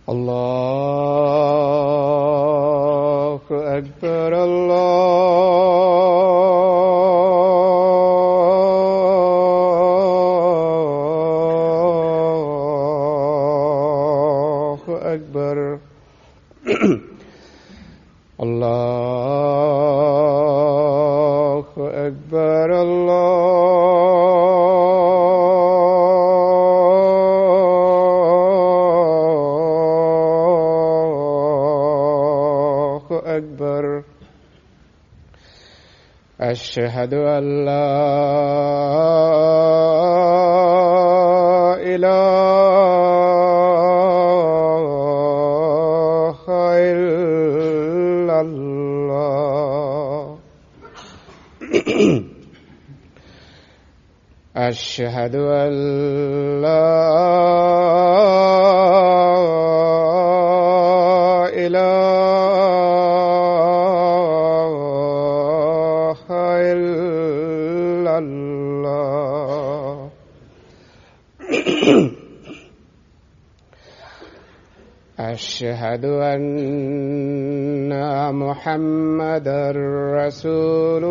الله أكبر الله أكبر الله أكبر الله أكبر أشهد أن لا إله إلا الله أشهد أن لا إله إلا الله أشهد أن محمدا رسول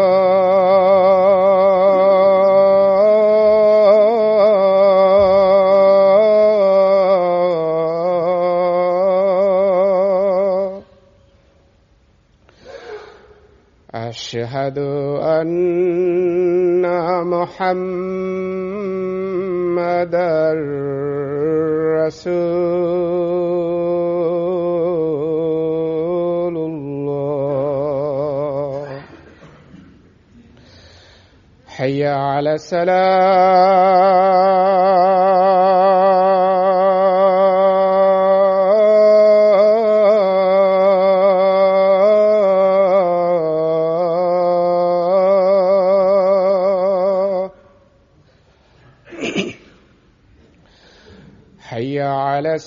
الله أشهد أن محمدا رسول الله حي على السلام حي على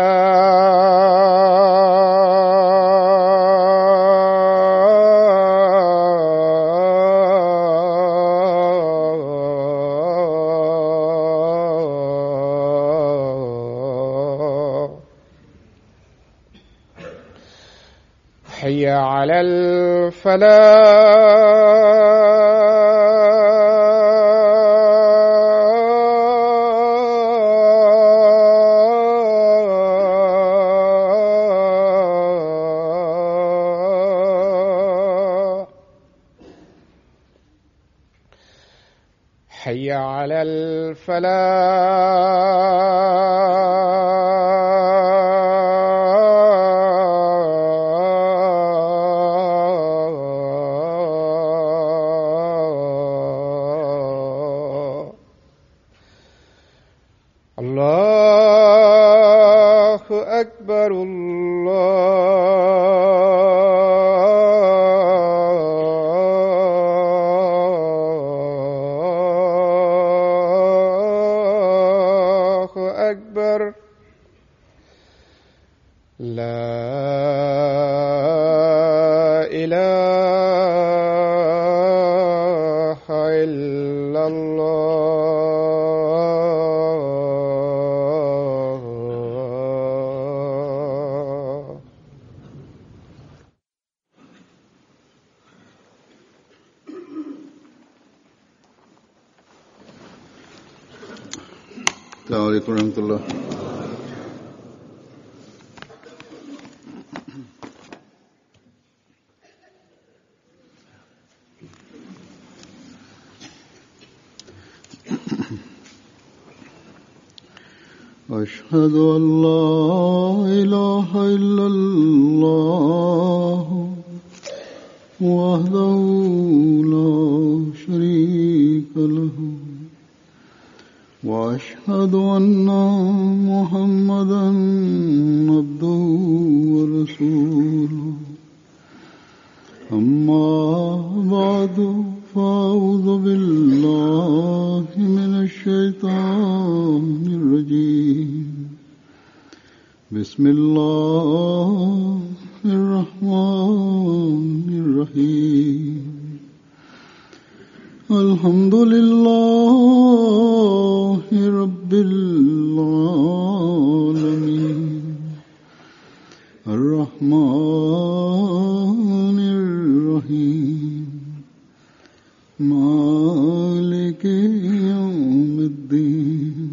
السلام حي على الفلاح حي على الفلاح الله أكبر الله أكبر لا إله إلا الله السلام عليكم ورحمة الله أشهد أن لا إله إلا الله وحده لا شريك له واشهد ان محمدا عبده ورسوله اما بعد فاعوذ بالله من الشيطان الرجيم بسم الله الرحمن الرحيم الحمد لله رب العالمين الرحمن الرحيم مالك يوم الدين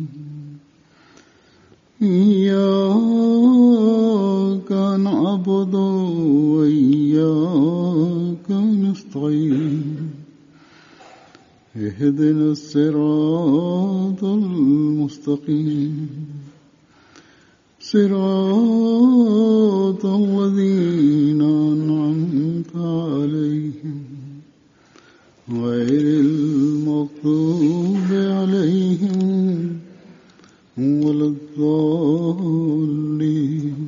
إياك نعبد وإياك نستعين اهدنا الصراط المستقيم صراط الذين أنعمت عليهم غير المغضوب عليهم ولا الضالين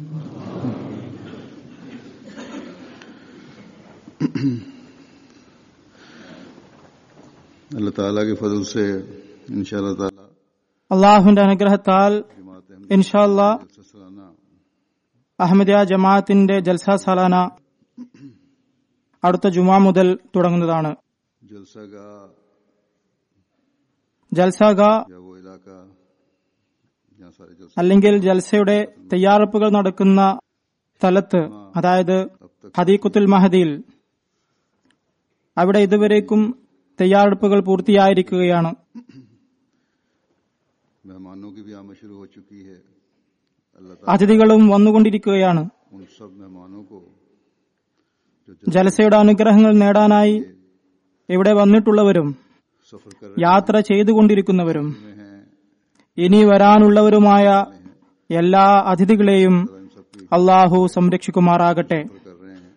अल्लाह ताला के फजल से इंशाअल्लाह ताला അള്ളാഹുവിന്റെ അനുഗ്രഹത്താൽ जमात ഇൻഷാല്ല सालाना അഹമ്മദിയ ജമാഅത്തിന്റെ ജൽസ സാലാന അടുത്ത ജുമാ മുതൽ തുടങ്ങുന്നതാണ് जलसा का ജൽസാഗ या वो इलाका जहाँ सारे जलसे അല്ലെങ്കിൽ ജൽസയുടെ തയ്യാറെടുപ്പുകൾ നടക്കുന്ന സ്ഥലത്ത് അതായത് ഹദീഖുത്തുൽ മഹദിയിൽ അവിടെ ഇതുവരേക്കും തയ്യാറെടുപ്പുകൾ പൂർത്തിയായിരിക്കുകയാണ് मेहमानों की भी आमद शुरू हो चुकी है अल्लाह ताला അതിഥികളും വന്നുകൊണ്ടിരിക്കുകയാണ് उन सब मेहमानों को जो ജലസയുടെ അനുഗ്രഹങ്ങൾ നേടാനായി ഇവിടെ വന്നിട്ടുള്ളവരും सफर कर യാത്ര ചെയ്തുകൊണ്ടിരിക്കുന്നവരും रहे हैं ഇനി വരാനുള്ളവരുമായ എല്ലാ അതിഥികളെയും इन सबकी അള്ളാഹു സംരക്ഷിക്കുമാറാകട്ടെ कर रहे हैं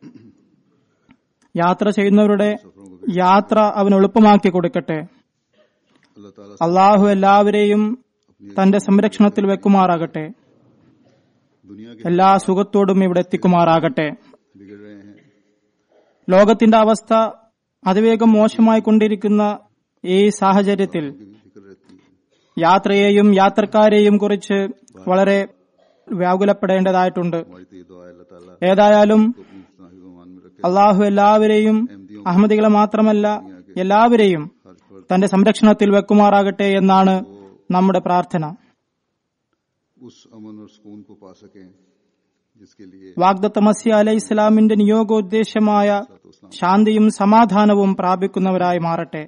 യാത്ര ചെയ്യുന്നവരുടെ യാത്ര അവൻ എളുപ്പമാക്കി കൊടുക്കട്ടെ अल्लाह ताला അള്ളാഹു എല്ലാവരെയും തന്റെ സംരക്ഷണത്തിൽ വെക്കുമാറാകട്ടെ दुनिया के എല്ലാ സുഖത്തോടും ഇവിടെ എത്തിക്കുമാറാകട്ടെ बिगड़ रहे हैं ലോകത്തിന്റെ അവസ്ഥ അതിവേഗം മോശമായി കൊണ്ടിരിക്കുന്ന ഈ സാഹചര്യത്തിൽ की भी फिक्र रहती है യാത്രയെയും യാത്രക്കാരെയും കുറിച്ച് വളരെ വ്യാകുലപ്പെടേണ്ടതായിട്ടുണ്ട് हमारी तो ये दुआ है अल्लाह ताला ഏതായാലും को अपनी हिफाजत में रखे അള്ളാഹു എല്ലാവരെയും അഹമ്മദികളെ മാത്രമല്ല എല്ലാവരെയും हर फर्द തന്റെ സംരക്ഷണത്തിൽ വെക്കുമാറാകട്ടെ എന്നാണ് നമ്മുടെ പ്രാർത്ഥന उस अमन और सुकून को पा सकें जिसके लिए വാഗ്ദത്ത മസി അലൈഹി ഇസ്ലാമിന്റെ നിയോഗോദ്ദേശമായ ശാന്തിയും സമാധാനവും പ്രാപിക്കുന്നവരായി മാറട്ടെ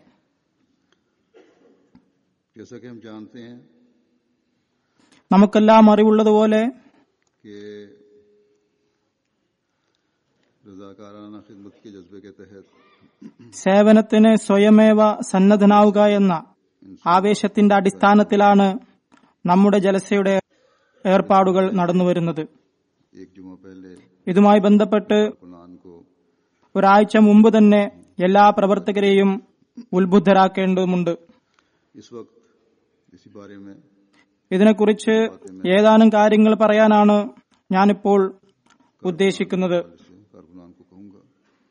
जैसा कि हम जानते हैं നമുക്കെല്ലാം അറിവുള്ളതുപോലെ कि रजाकाराना खिदमत के जज्बे के तहत സേവനത്തിന് സ്വയമേവ സന്നദ്ധനാവുക എന്ന ആവേശത്തിന്റെ അടിസ്ഥാനത്തിലാണ് നമ്മുടെ ജലസയുടെ ഏർപ്പാടുകൾ നടന്നുവരുന്നത് एक जुमा पहले ഇതുമായി ബന്ധപ്പെട്ട് कुरान को ഒരാഴ്ച മുമ്പ് തന്നെ എല്ലാ പ്രവർത്തകരെയും ഉത്ബുദ്ധരാക്കേണ്ടതുണ്ട് इस वक्त इसी बारे में ഇതിനെക്കുറിച്ച് ഏതാനും കാര്യങ്ങൾ പറയാനാണ് ഞാനിപ്പോൾ ഉദ്ദേശിക്കുന്നത് से कारकुनान को कहूंगा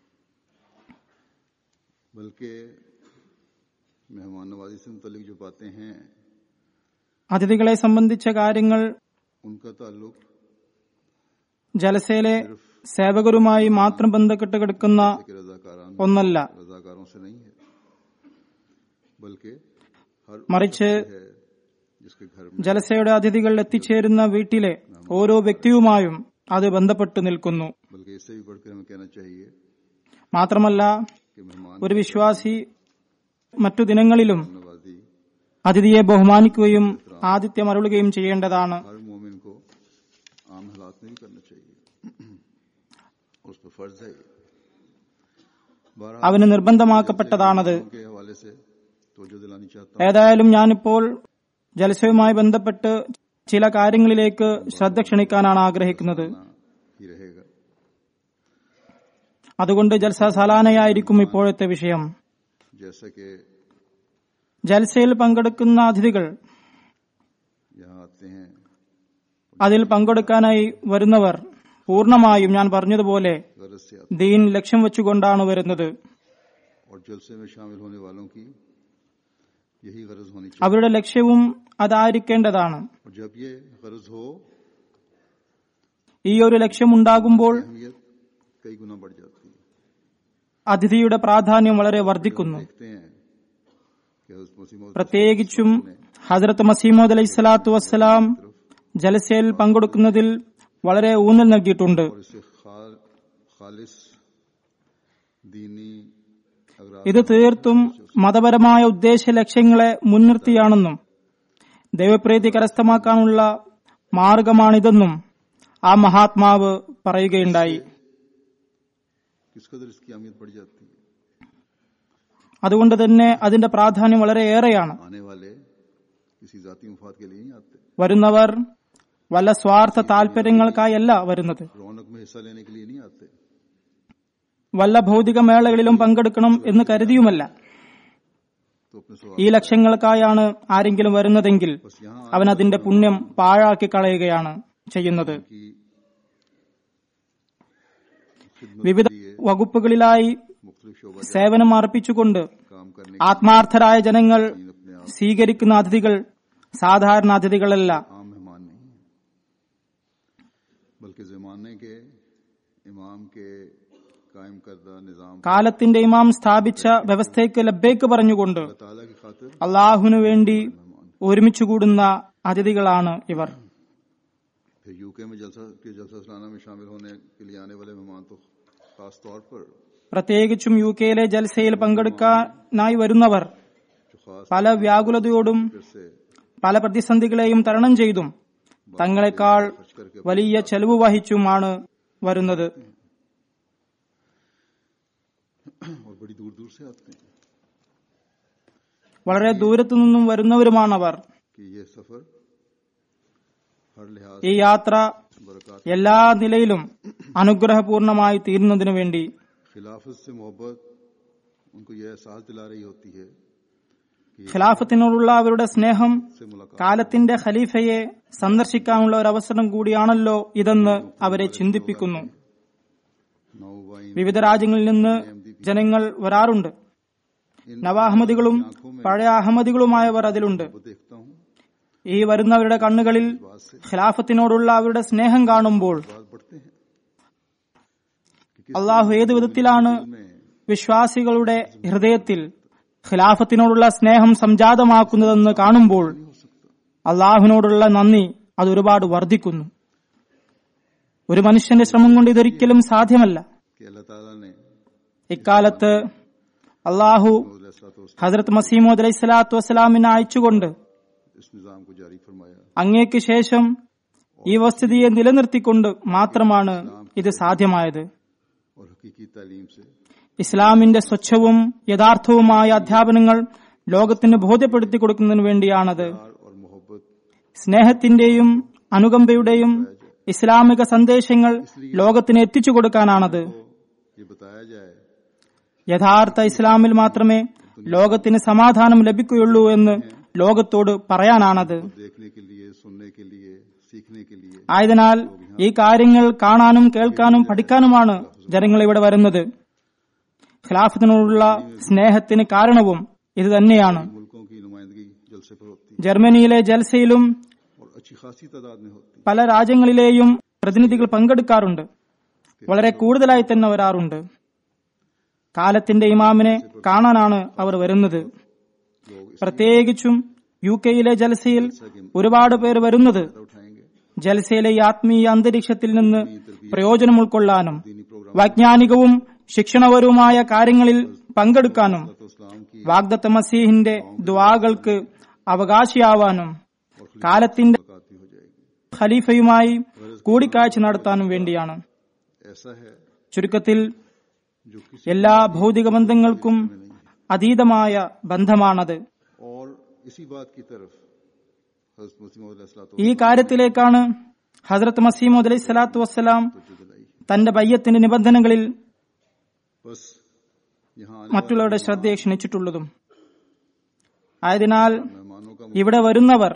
बल्कि मेहमान नवाजी से मुतलिक जो बातें हैं അതിഥികളെ സംബന്ധിച്ച കാര്യങ്ങൾ उनका ताल्लुक ജലസയിലെ സേവകരുമായി മാത്രം ബന്ധപ്പെട്ട് കിടക്കുന്ന कि रजाकारान ഒന്നല്ല रजाकारों से नहीं है बल्कि हर മറിച്ച് है जिसके घर में ജലസയുടെ അതിഥികൾ എത്തിച്ചേരുന്ന വീട്ടിലെ ഓരോ വ്യക്തിയുമായും അത് ബന്ധപ്പെട്ട് നിൽക്കുന്നു बल्कि इससे भी बढ़कर हमें कहना चाहिए മാത്രമല്ല कि मेहमान ഒരു വിശ്വാസി മറ്റു ദിനങ്ങളിലും नवाजी അതിഥിയെ ബഹുമാനിക്കുകയും ആതിഥ്യം അരുളുകയും ചെയ്യേണ്ടതാണ് हर मोमिन को आम हालात में भी करना चाहिए उस पर फर्ज है ये। बहरहाल അവന് നിർബന്ധമാക്കപ്പെട്ടതാണത് के हवाले से तवज्जो दिलानी चाहता ഏതായാലും ഞാനിപ്പോൾ ജലസയുമായി ബന്ധപ്പെട്ട് ചില കാര്യങ്ങളിലേക്ക് ശ്രദ്ധ ക്ഷണിക്കാനാണ് ആഗ്രഹിക്കുന്നത് हूं ही रहेगा അതുകൊണ്ട് ജൽസ സലാനയായിരിക്കും ഇപ്പോഴത്തെ വിഷയം जैसा कि ജൽസയിൽ പങ്കെടുക്കുന്ന അതിഥികൾ यहाँ आते हैं അതിൽ പങ്കെടുക്കാനായി വരുന്നവർ പൂർണ്ണമായും ഞാൻ പറഞ്ഞതുപോലെ गरज से आते ദീൻ ലക്ഷ്യം വെച്ചുകൊണ്ടാണ് വരുന്നത് हैं और जलसे में शामिल होने वालों की यही गरज होनी चाहिए അവരുടെ ലക്ഷ്യവും അതായിരിക്കേണ്ടതാണ് और जब ये गरज हो ഈ ഒരു ലക്ഷ്യമുണ്ടാകുമ്പോൾ अहमियत कई गुना बढ़ जाती है അതിഥിയുടെ പ്രാധാന്യം വളരെ വർദ്ധിക്കുന്നു देखते हैं कि हज़रत मसीह मौद പ്രത്യേകിച്ചും ഹജറത്ത് മസീമോദ് അലൈഹി സ്വലാത്തു വസ്സലാം ജലസയിൽ പങ്കെടുക്കുന്നതിൽ വളരെ ഊന്നൽ നൽകിയിട്ടുണ്ട് और इससे खाल खालिस दीनी अगर ഇത് തീർത്തും മതപരമായ ഉദ്ദേശ ലക്ഷ്യങ്ങളെ മുൻനിർത്തിയാണെന്നും ദൈവപ്രീതി കരസ്ഥമാക്കാനുള്ള മാർഗമാണിതെന്നും ആ മഹാത്മാവ് പറയുകയുണ്ടായി किस कदर इसकी अहमियत बढ़ जाती है അതുകൊണ്ട് തന്നെ അതിന്റെ പ്രാധാന്യം വളരെയേറെയാണ് आने वाले किसी जाति मुफाद के लिए नहीं आते വരുന്നവർ വല്ല സ്വാർത്ഥ താൽപര്യങ്ങൾക്കായല്ല വരുന്നത് रौनक में हिस्सा लेने के लिए नहीं आते വല്ല ഭൗതിക മേളകളിലും പങ്കെടുക്കണം എന്ന് കരുതിയുമല്ല तो अपने स्वभाव ഈ ലക്ഷ്യങ്ങൾക്കായാണ് ആരെങ്കിലും വരുന്നതെങ്കിൽ बस यहाँ അവൻ അതിന്റെ പുണ്യം പാഴാക്കി കളയുകയാണ് ചെയ്യുന്നത് की खिदमत വിവിധ വകുപ്പുകളിലായി मुख्तलिफ शोबा സേവനം അർപ്പിച്ചുകൊണ്ട് काम करने ആത്മാർത്ഥരായ ജനങ്ങൾ की अपने आप സ്വീകരിക്കുന്ന അതിഥികൾ സാധാരണ അതിഥികളല്ല आम मेहमान नहीं है बल्कि जमाने के इमाम के कायम करदा निज़ाम കാലത്തിന്റെ ഇമാം സ്ഥാപിച്ച വ്യവസ്ഥയ്ക്ക് ലബ്ബേക്ക് പറഞ്ഞുകൊണ്ട് ताला की खातिर അള്ളാഹുവിനു വേണ്ടി ഒരുമിച്ച് കൂടുന്ന അതിഥികളാണ് ഇവർ फिर यूके में जलसा के जलसा सलाना में शामिल होने के लिए आने वाले मेहमान तो खास तौर पर പ്രത്യേകിച്ചും യു കെയിലെ ജൽസയിൽ പങ്കെടുക്കാനായി വരുന്നവർ जो खास പല വ്യാകുലതയോടും फिर से പല പ്രതിസന്ധികളെയും തരണം ചെയ്തും തങ്ങളെക്കാൾ വലിയ ചെലവ് വഹിച്ചുമാണ് വരുന്നത് और बड़ी दूर दूर से आते हैं വളരെ ദൂരത്തു നിന്നും വരുന്നവരുമാണവർ कि ये सफर हर लिहाज ഈ യാത്ര बरकत എല്ലാ നിലയിലും അനുഗ്രഹപൂർണമായി തീരുന്നതിനു വേണ്ടി खिलाफत से मोहब्बत उनको यह एहसास दिला रही होती है ഖിലാഫത്തിനോടുള്ള അവരുടെ സ്നേഹം से मुलाकात കാലത്തിന്റെ ഖലീഫയെ സന്ദർശിക്കാനുള്ള ഒരു അവസരം കൂടിയാണല്ലോ ഇതെന്ന് അവരെ ചിന്തിപ്പിക്കുന്നു नौवाइन വിവിധ രാജ്യങ്ങളിൽ നിന്ന് ജനങ്ങൾ വരാറുണ്ട് നവാഹമ്മദികളും പഴയ അഹമ്മദികളുമായവർ അതിലുണ്ട് को देखता हूँ ഈ വരുന്നവരുടെ കണ്ണുകളിൽ बात से ഖിലാഫത്തിനോടുള്ള അവരുടെ സ്നേഹം കാണുമ്പോൾ बात बढ़ते हैं അള്ളാഹു ഏത് വിധത്തിലാണ് में വിശ്വാസികളുടെ ഹൃദയത്തിൽ ഖിലാഫത്തിനോടുള്ള സ്നേഹം സംജാതമാക്കുന്നതെന്ന് കാണുമ്പോൾ അള്ളാഹുവിനോടുള്ള നന്ദി അത് ഒരുപാട് വർദ്ധിക്കുന്നു ഒരു മനുഷ്യന്റെ ശ്രമം കൊണ്ട് ഇതൊരിക്കലും സാധ്യമല്ല कि अल्लाह ताला ने ഇക്കാലത്ത് അള്ളാഹു अलैहिस्सलातु ഹസരത്ത് മസീമോദ് അലൈഹി സ്വലാത്തു വസ്സലാമിനെ അയച്ചുകൊണ്ട് इस निज़ाम को जारी फरमाया അങ്ങേക്ക് ശേഷം ഈ വസ്തുതയെ നിലനിർത്തിക്കൊണ്ട് മാത്രമാണ് ഇത് സാധ്യമായത് और हकीकी तालीम से ഇസ്ലാമിന്റെ സ്വച്ഛവും യഥാർത്ഥവുമായ അധ്യാപനങ്ങൾ ലോകത്തിന് ബോധ്യപ്പെടുത്തി കൊടുക്കുന്നതിന് വേണ്ടിയാണത് प्यार और मोहब्बत സ്നേഹത്തിന്റെയും അനുകമ്പയുടെയും ഇസ്ലാമിക സന്ദേശങ്ങൾ ലോകത്തിന് എത്തിച്ചു കൊടുക്കാനാണത് को ये बताया जाए യഥാർത്ഥ ഇസ്ലാമിൽ മാത്രമേ ലോകത്തിന് സമാധാനം ലഭിക്കുകയുള്ളൂ എന്ന് ലോകത്തോട് പറയാനാണത് देखने के लिए सुनने के लिए सीखने के लिए ആയതിനാൽ ഈ കാര്യങ്ങൾ കാണാനും കേൾക്കാനും പഠിക്കാനുമാണ് ജനങ്ങൾ ഇവിടെ വരുന്നത് ഖിലാഫത്തിനോടുള്ള സ്നേഹത്തിന് കാരണവും ഇത് തന്നെയാണ് मुल्कों की नुमाइंदगी जलसे पर होती ജർമ്മനിയിലെ ജൽസയിലും है और अच्छी खासी तादाद में होती പല രാജ്യങ്ങളിലെയും പ്രതിനിധികൾ പങ്കെടുക്കാറുണ്ട് വളരെ കൂടുതലായി തന്നെ വരാറുണ്ട് കാലത്തിന്റെ ഇമാമിനെ കാണാനാണ് അവർ വരുന്നത് है लोग പ്രത്യേകിച്ചും യു കെയിലെ ജൽസയിൽ ഒരുപാട് പേർ വരുന്നത് इसका उठाएंगे ജൽസയിലെ ഈ ആത്മീയ അന്തരീക്ഷത്തിൽ നിന്ന് പ്രയോജനം ഉൾക്കൊള്ളാനും दीनी प्रोग्राम വൈജ്ഞാനികവും ശിക്ഷണപരവുമായ കാര്യങ്ങളിൽ പങ്കെടുക്കാനും तो इस्लाम की വാഗ്ദത്ത മസീഹിന്റെ ദ്വാകൾക്ക് അവകാശിയാവാനും കാലത്തിന്റെ मुलाकात भी हो जाएगी ഖലീഫയുമായി കൂടിക്കാഴ്ച നടത്താനും വേണ്ടിയാണ് ऐसा है ചുരുക്കത്തിൽ जो किसी എല്ലാ ഭൗതിക ബന്ധങ്ങൾക്കും അതീതമായ ബന്ധമാണത് और इसी बात की तरफ हजरत मसीह अलैहिस्सलातु ഈ കാര്യത്തിലേക്കാണ് ഹസ്രത്ത് മസീമദ് അലൈഹി സ്വലാത്തു വസ്സലാം वस्सलाम दिलाई തന്റെ ബയ്യത്തിന്റെ നിബന്ധനകളിൽ बस यहाँ आने മറ്റുള്ളവരുടെ ശ്രദ്ധയെ ക്ഷണിച്ചിട്ടുള്ളതും ആയതിനാൽ वाले मेहमानों का ഇവിടെ വരുന്നവർ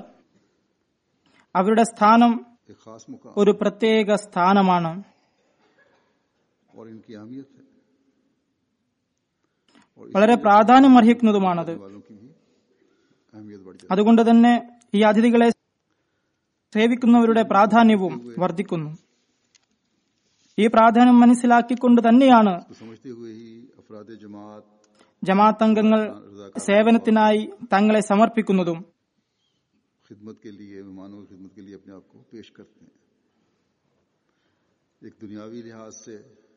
അവരുടെ സ്ഥാനം एक खास मुकाम ഒരു പ്രത്യേക സ്ഥാനമാണ് और इनकी अहमियत है और വളരെ പ്രാധാന്യം അർഹിക്കുന്നതുമാണത് वालों की भी अहमियत बढ़ जाती അതുകൊണ്ട് തന്നെ ഈ അതിഥികളെ സേവിക്കുന്നവരുടെ പ്രാധാന്യവും വർദ്ധിക്കുന്നു ഈ പ്രാധാന്യം മനസ്സിലാക്കിക്കൊണ്ട് തന്നെയാണ് है तो समझते हुए ही अफराद जमात ജമാഅത്ത് അംഗങ്ങൾ സേവനത്തിനായി തങ്ങളെ സമർപ്പിക്കുന്നതും खिदमत के लिए मेहमानों की खिदमत के लिए अपने आप को पेश करते हैं एक दुनियावी लिहाज से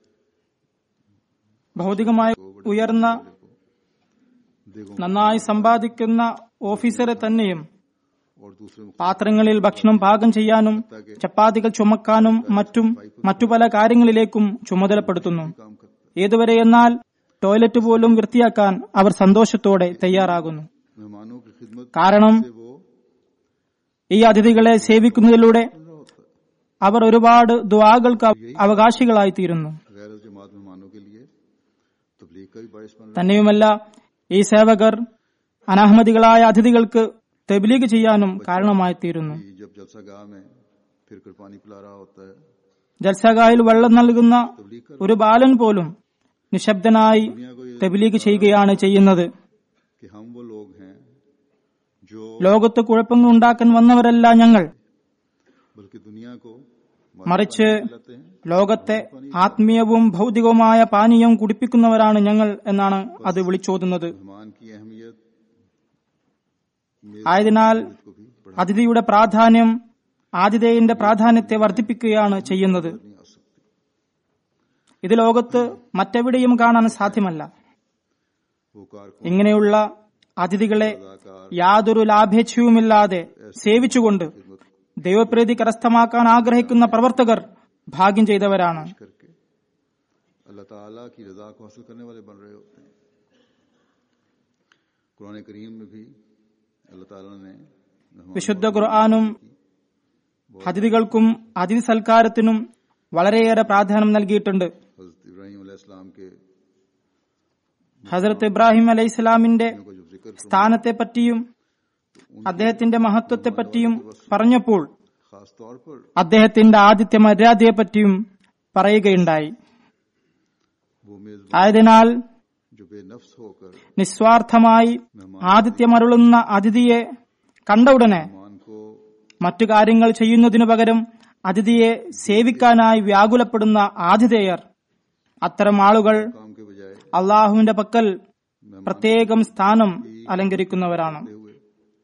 ഭൗതികമായി ഉയർന്ന देगों നന്നായി സമ്പാദിക്കുന്ന ഓഫീസറെ തന്നെയും और दूसरे मुख्य പാത്രങ്ങളിൽ ഭക്ഷണം പാകം ചെയ്യാനും ചപ്പാത്തികൾ ചുമക്കാനും മറ്റും മറ്റു പല കാര്യങ്ങളിലേക്കും ചുമതലപ്പെടുത്തുന്നു काम करता ഏതുവരെ എന്നാൽ ടോയ്ലറ്റ് പോലും വൃത്തിയാക്കാൻ അവർ സന്തോഷത്തോടെ തയ്യാറാകുന്നു है मेहमानों की खिदमत കാരണം से वो ഈ അതിഥികളെ സേവിക്കുന്നതിലൂടെ बन रहा होता है അവർ ഒരുപാട് ദ്വാകൾക്ക് അവകാശികളായി തീരുന്നു गैर जमात मेहमानों के लिए तबलीग का भी बायस बन रहा തന്നെയുമല്ല ഈ സേവകർ അനഹമ്മദികളായ അതിഥികൾക്ക് തെബിലീഗ് ചെയ്യാനും കാരണമായി തീരുന്നു है कि जब जलसा गाह में फिर कर पानी पिला रहा होता है ജൽസഗായിൽ വെള്ളം നൽകുന്ന तबलीग कर ഒരു ബാലൻ പോലും നിശബ്ദനായി दुनिया को ये തെബിലീഗ് ചെയ്യുകയാണ് ചെയ്യുന്നത് कि हम वो लोग हैं जो ലോകത്ത് കുഴപ്പങ്ങൾ ഉണ്ടാക്കാൻ വന്നവരല്ല ഞങ്ങൾ बल्कि दुनिया को മറിച്ച് लाते हैं ലോകത്തെ ആത്മീയവും ഭൗതികവുമായ പാനീയം കുടിപ്പിക്കുന്നവരാണ് ഞങ്ങൾ എന്നാണ് അത് വിളിച്ചോതുന്നത് मेहमान की अहमियत ആയതിനാൽ को भी बढ़ा അതിഥിയുടെ പ്രാധാന്യം ആതിഥേയന്റെ പ്രാധാന്യത്തെ വർദ്ധിപ്പിക്കുകയാണ് ചെയ്യുന്നത് नहीं आ सकती ഇത് ലോകത്ത് മറ്റെവിടെയും കാണാൻ സാധ്യമല്ല वो कारकुन ഇങ്ങനെയുള്ള അതിഥികളെ अदाकार യാതൊരു ലാഭേച്ഛയുമില്ലാതെ സേവിച്ചുകൊണ്ട് ദൈവപ്രീതി കരസ്ഥമാക്കാൻ ആഗ്രഹിക്കുന്ന പ്രവർത്തകർ ഭാഗ്യം ചെയ്തവരാണ് करके अल्लाह ताला की रजा को हासिल करने वाले बन रहे होते हैं कुरान करीम में भी अल्लाह ताला ने मेहमान വിശുദ്ധ ഖുർആാനും അതിഥികൾക്കും അതിഥി സൽക്കാരത്തിനും വളരെയേറെ പ്രാധാന്യം നൽകിയിട്ടുണ്ട് हजरत इब्राहिम अलैहिस्सलाम के ഹസരത്ത് ഇബ്രാഹിം അലൈഹി ഇസ്ലാമിന്റെ को जब जिक्र സ്ഥാനത്തെ പറ്റിയും അദ്ദേഹത്തിന്റെ മഹത്വത്തെ പറ്റിയും പറഞ്ഞപ്പോൾ खास तौर पर അദ്ദേഹത്തിന്റെ ആദിത്യ മര്യാദയെ പറ്റിയും പറയുകയുണ്ടായി वो मेजबान ആയതിനാൽ जो बेनफ्स होकर നിസ്വാർത്ഥമായി ആദിത്യമരുളുന്ന അതിഥിയെ കണ്ട ഉടനെ मेहमान को മറ്റു കാര്യങ്ങൾ ചെയ്യുന്നതിനു പകരം അതിഥിയെ സേവിക്കാനായി വ്യാകുലപ്പെടുന്ന ആതിഥേയർ അത്തരം ആളുകൾ काम के बजाय അള്ളാഹുവിന്റെ പക്കൽ പ്രത്യേകം സ്ഥാനം അലങ്കരിക്കുന്നവരാണ് दे हुए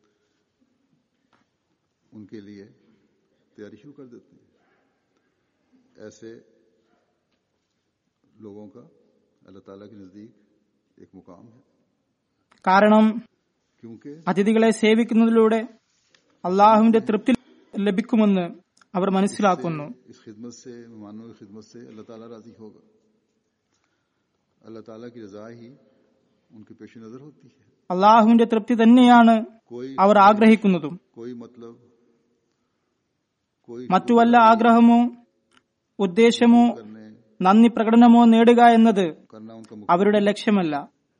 उनके लिए तैयारी शुरू कर देते हैं ऐसे लोगों का अल्लाह ताला के नजदीक एक मुकाम है കാരണം क्योंकि അതിഥികളെ സേവിക്കുന്നതിലൂടെ അള്ളാഹുവിന്റെ തൃപ്തി ലഭിക്കുമെന്ന് അവർ മനസ്സിലാക്കുന്നു इस खिदमत से मेहमानों की खिदमत से अल्लाह ताला राजी होगा अल्लाह ताला की रजा ही उनके पेश नजर होती है അള്ളാഹുവിന്റെ തൃപ്തി തന്നെയാണ് कोई അവർ ആഗ്രഹിക്കുന്നതും कोई मतलब कोई മറ്റു വല്ല ആഗ്രഹമോ ഉദ്ദേശമോ करने നന്ദി പ്രകടനമോ നേടുക എന്നത് करना उनका मुख्य അവരുടെ ലക്ഷ്യമല്ല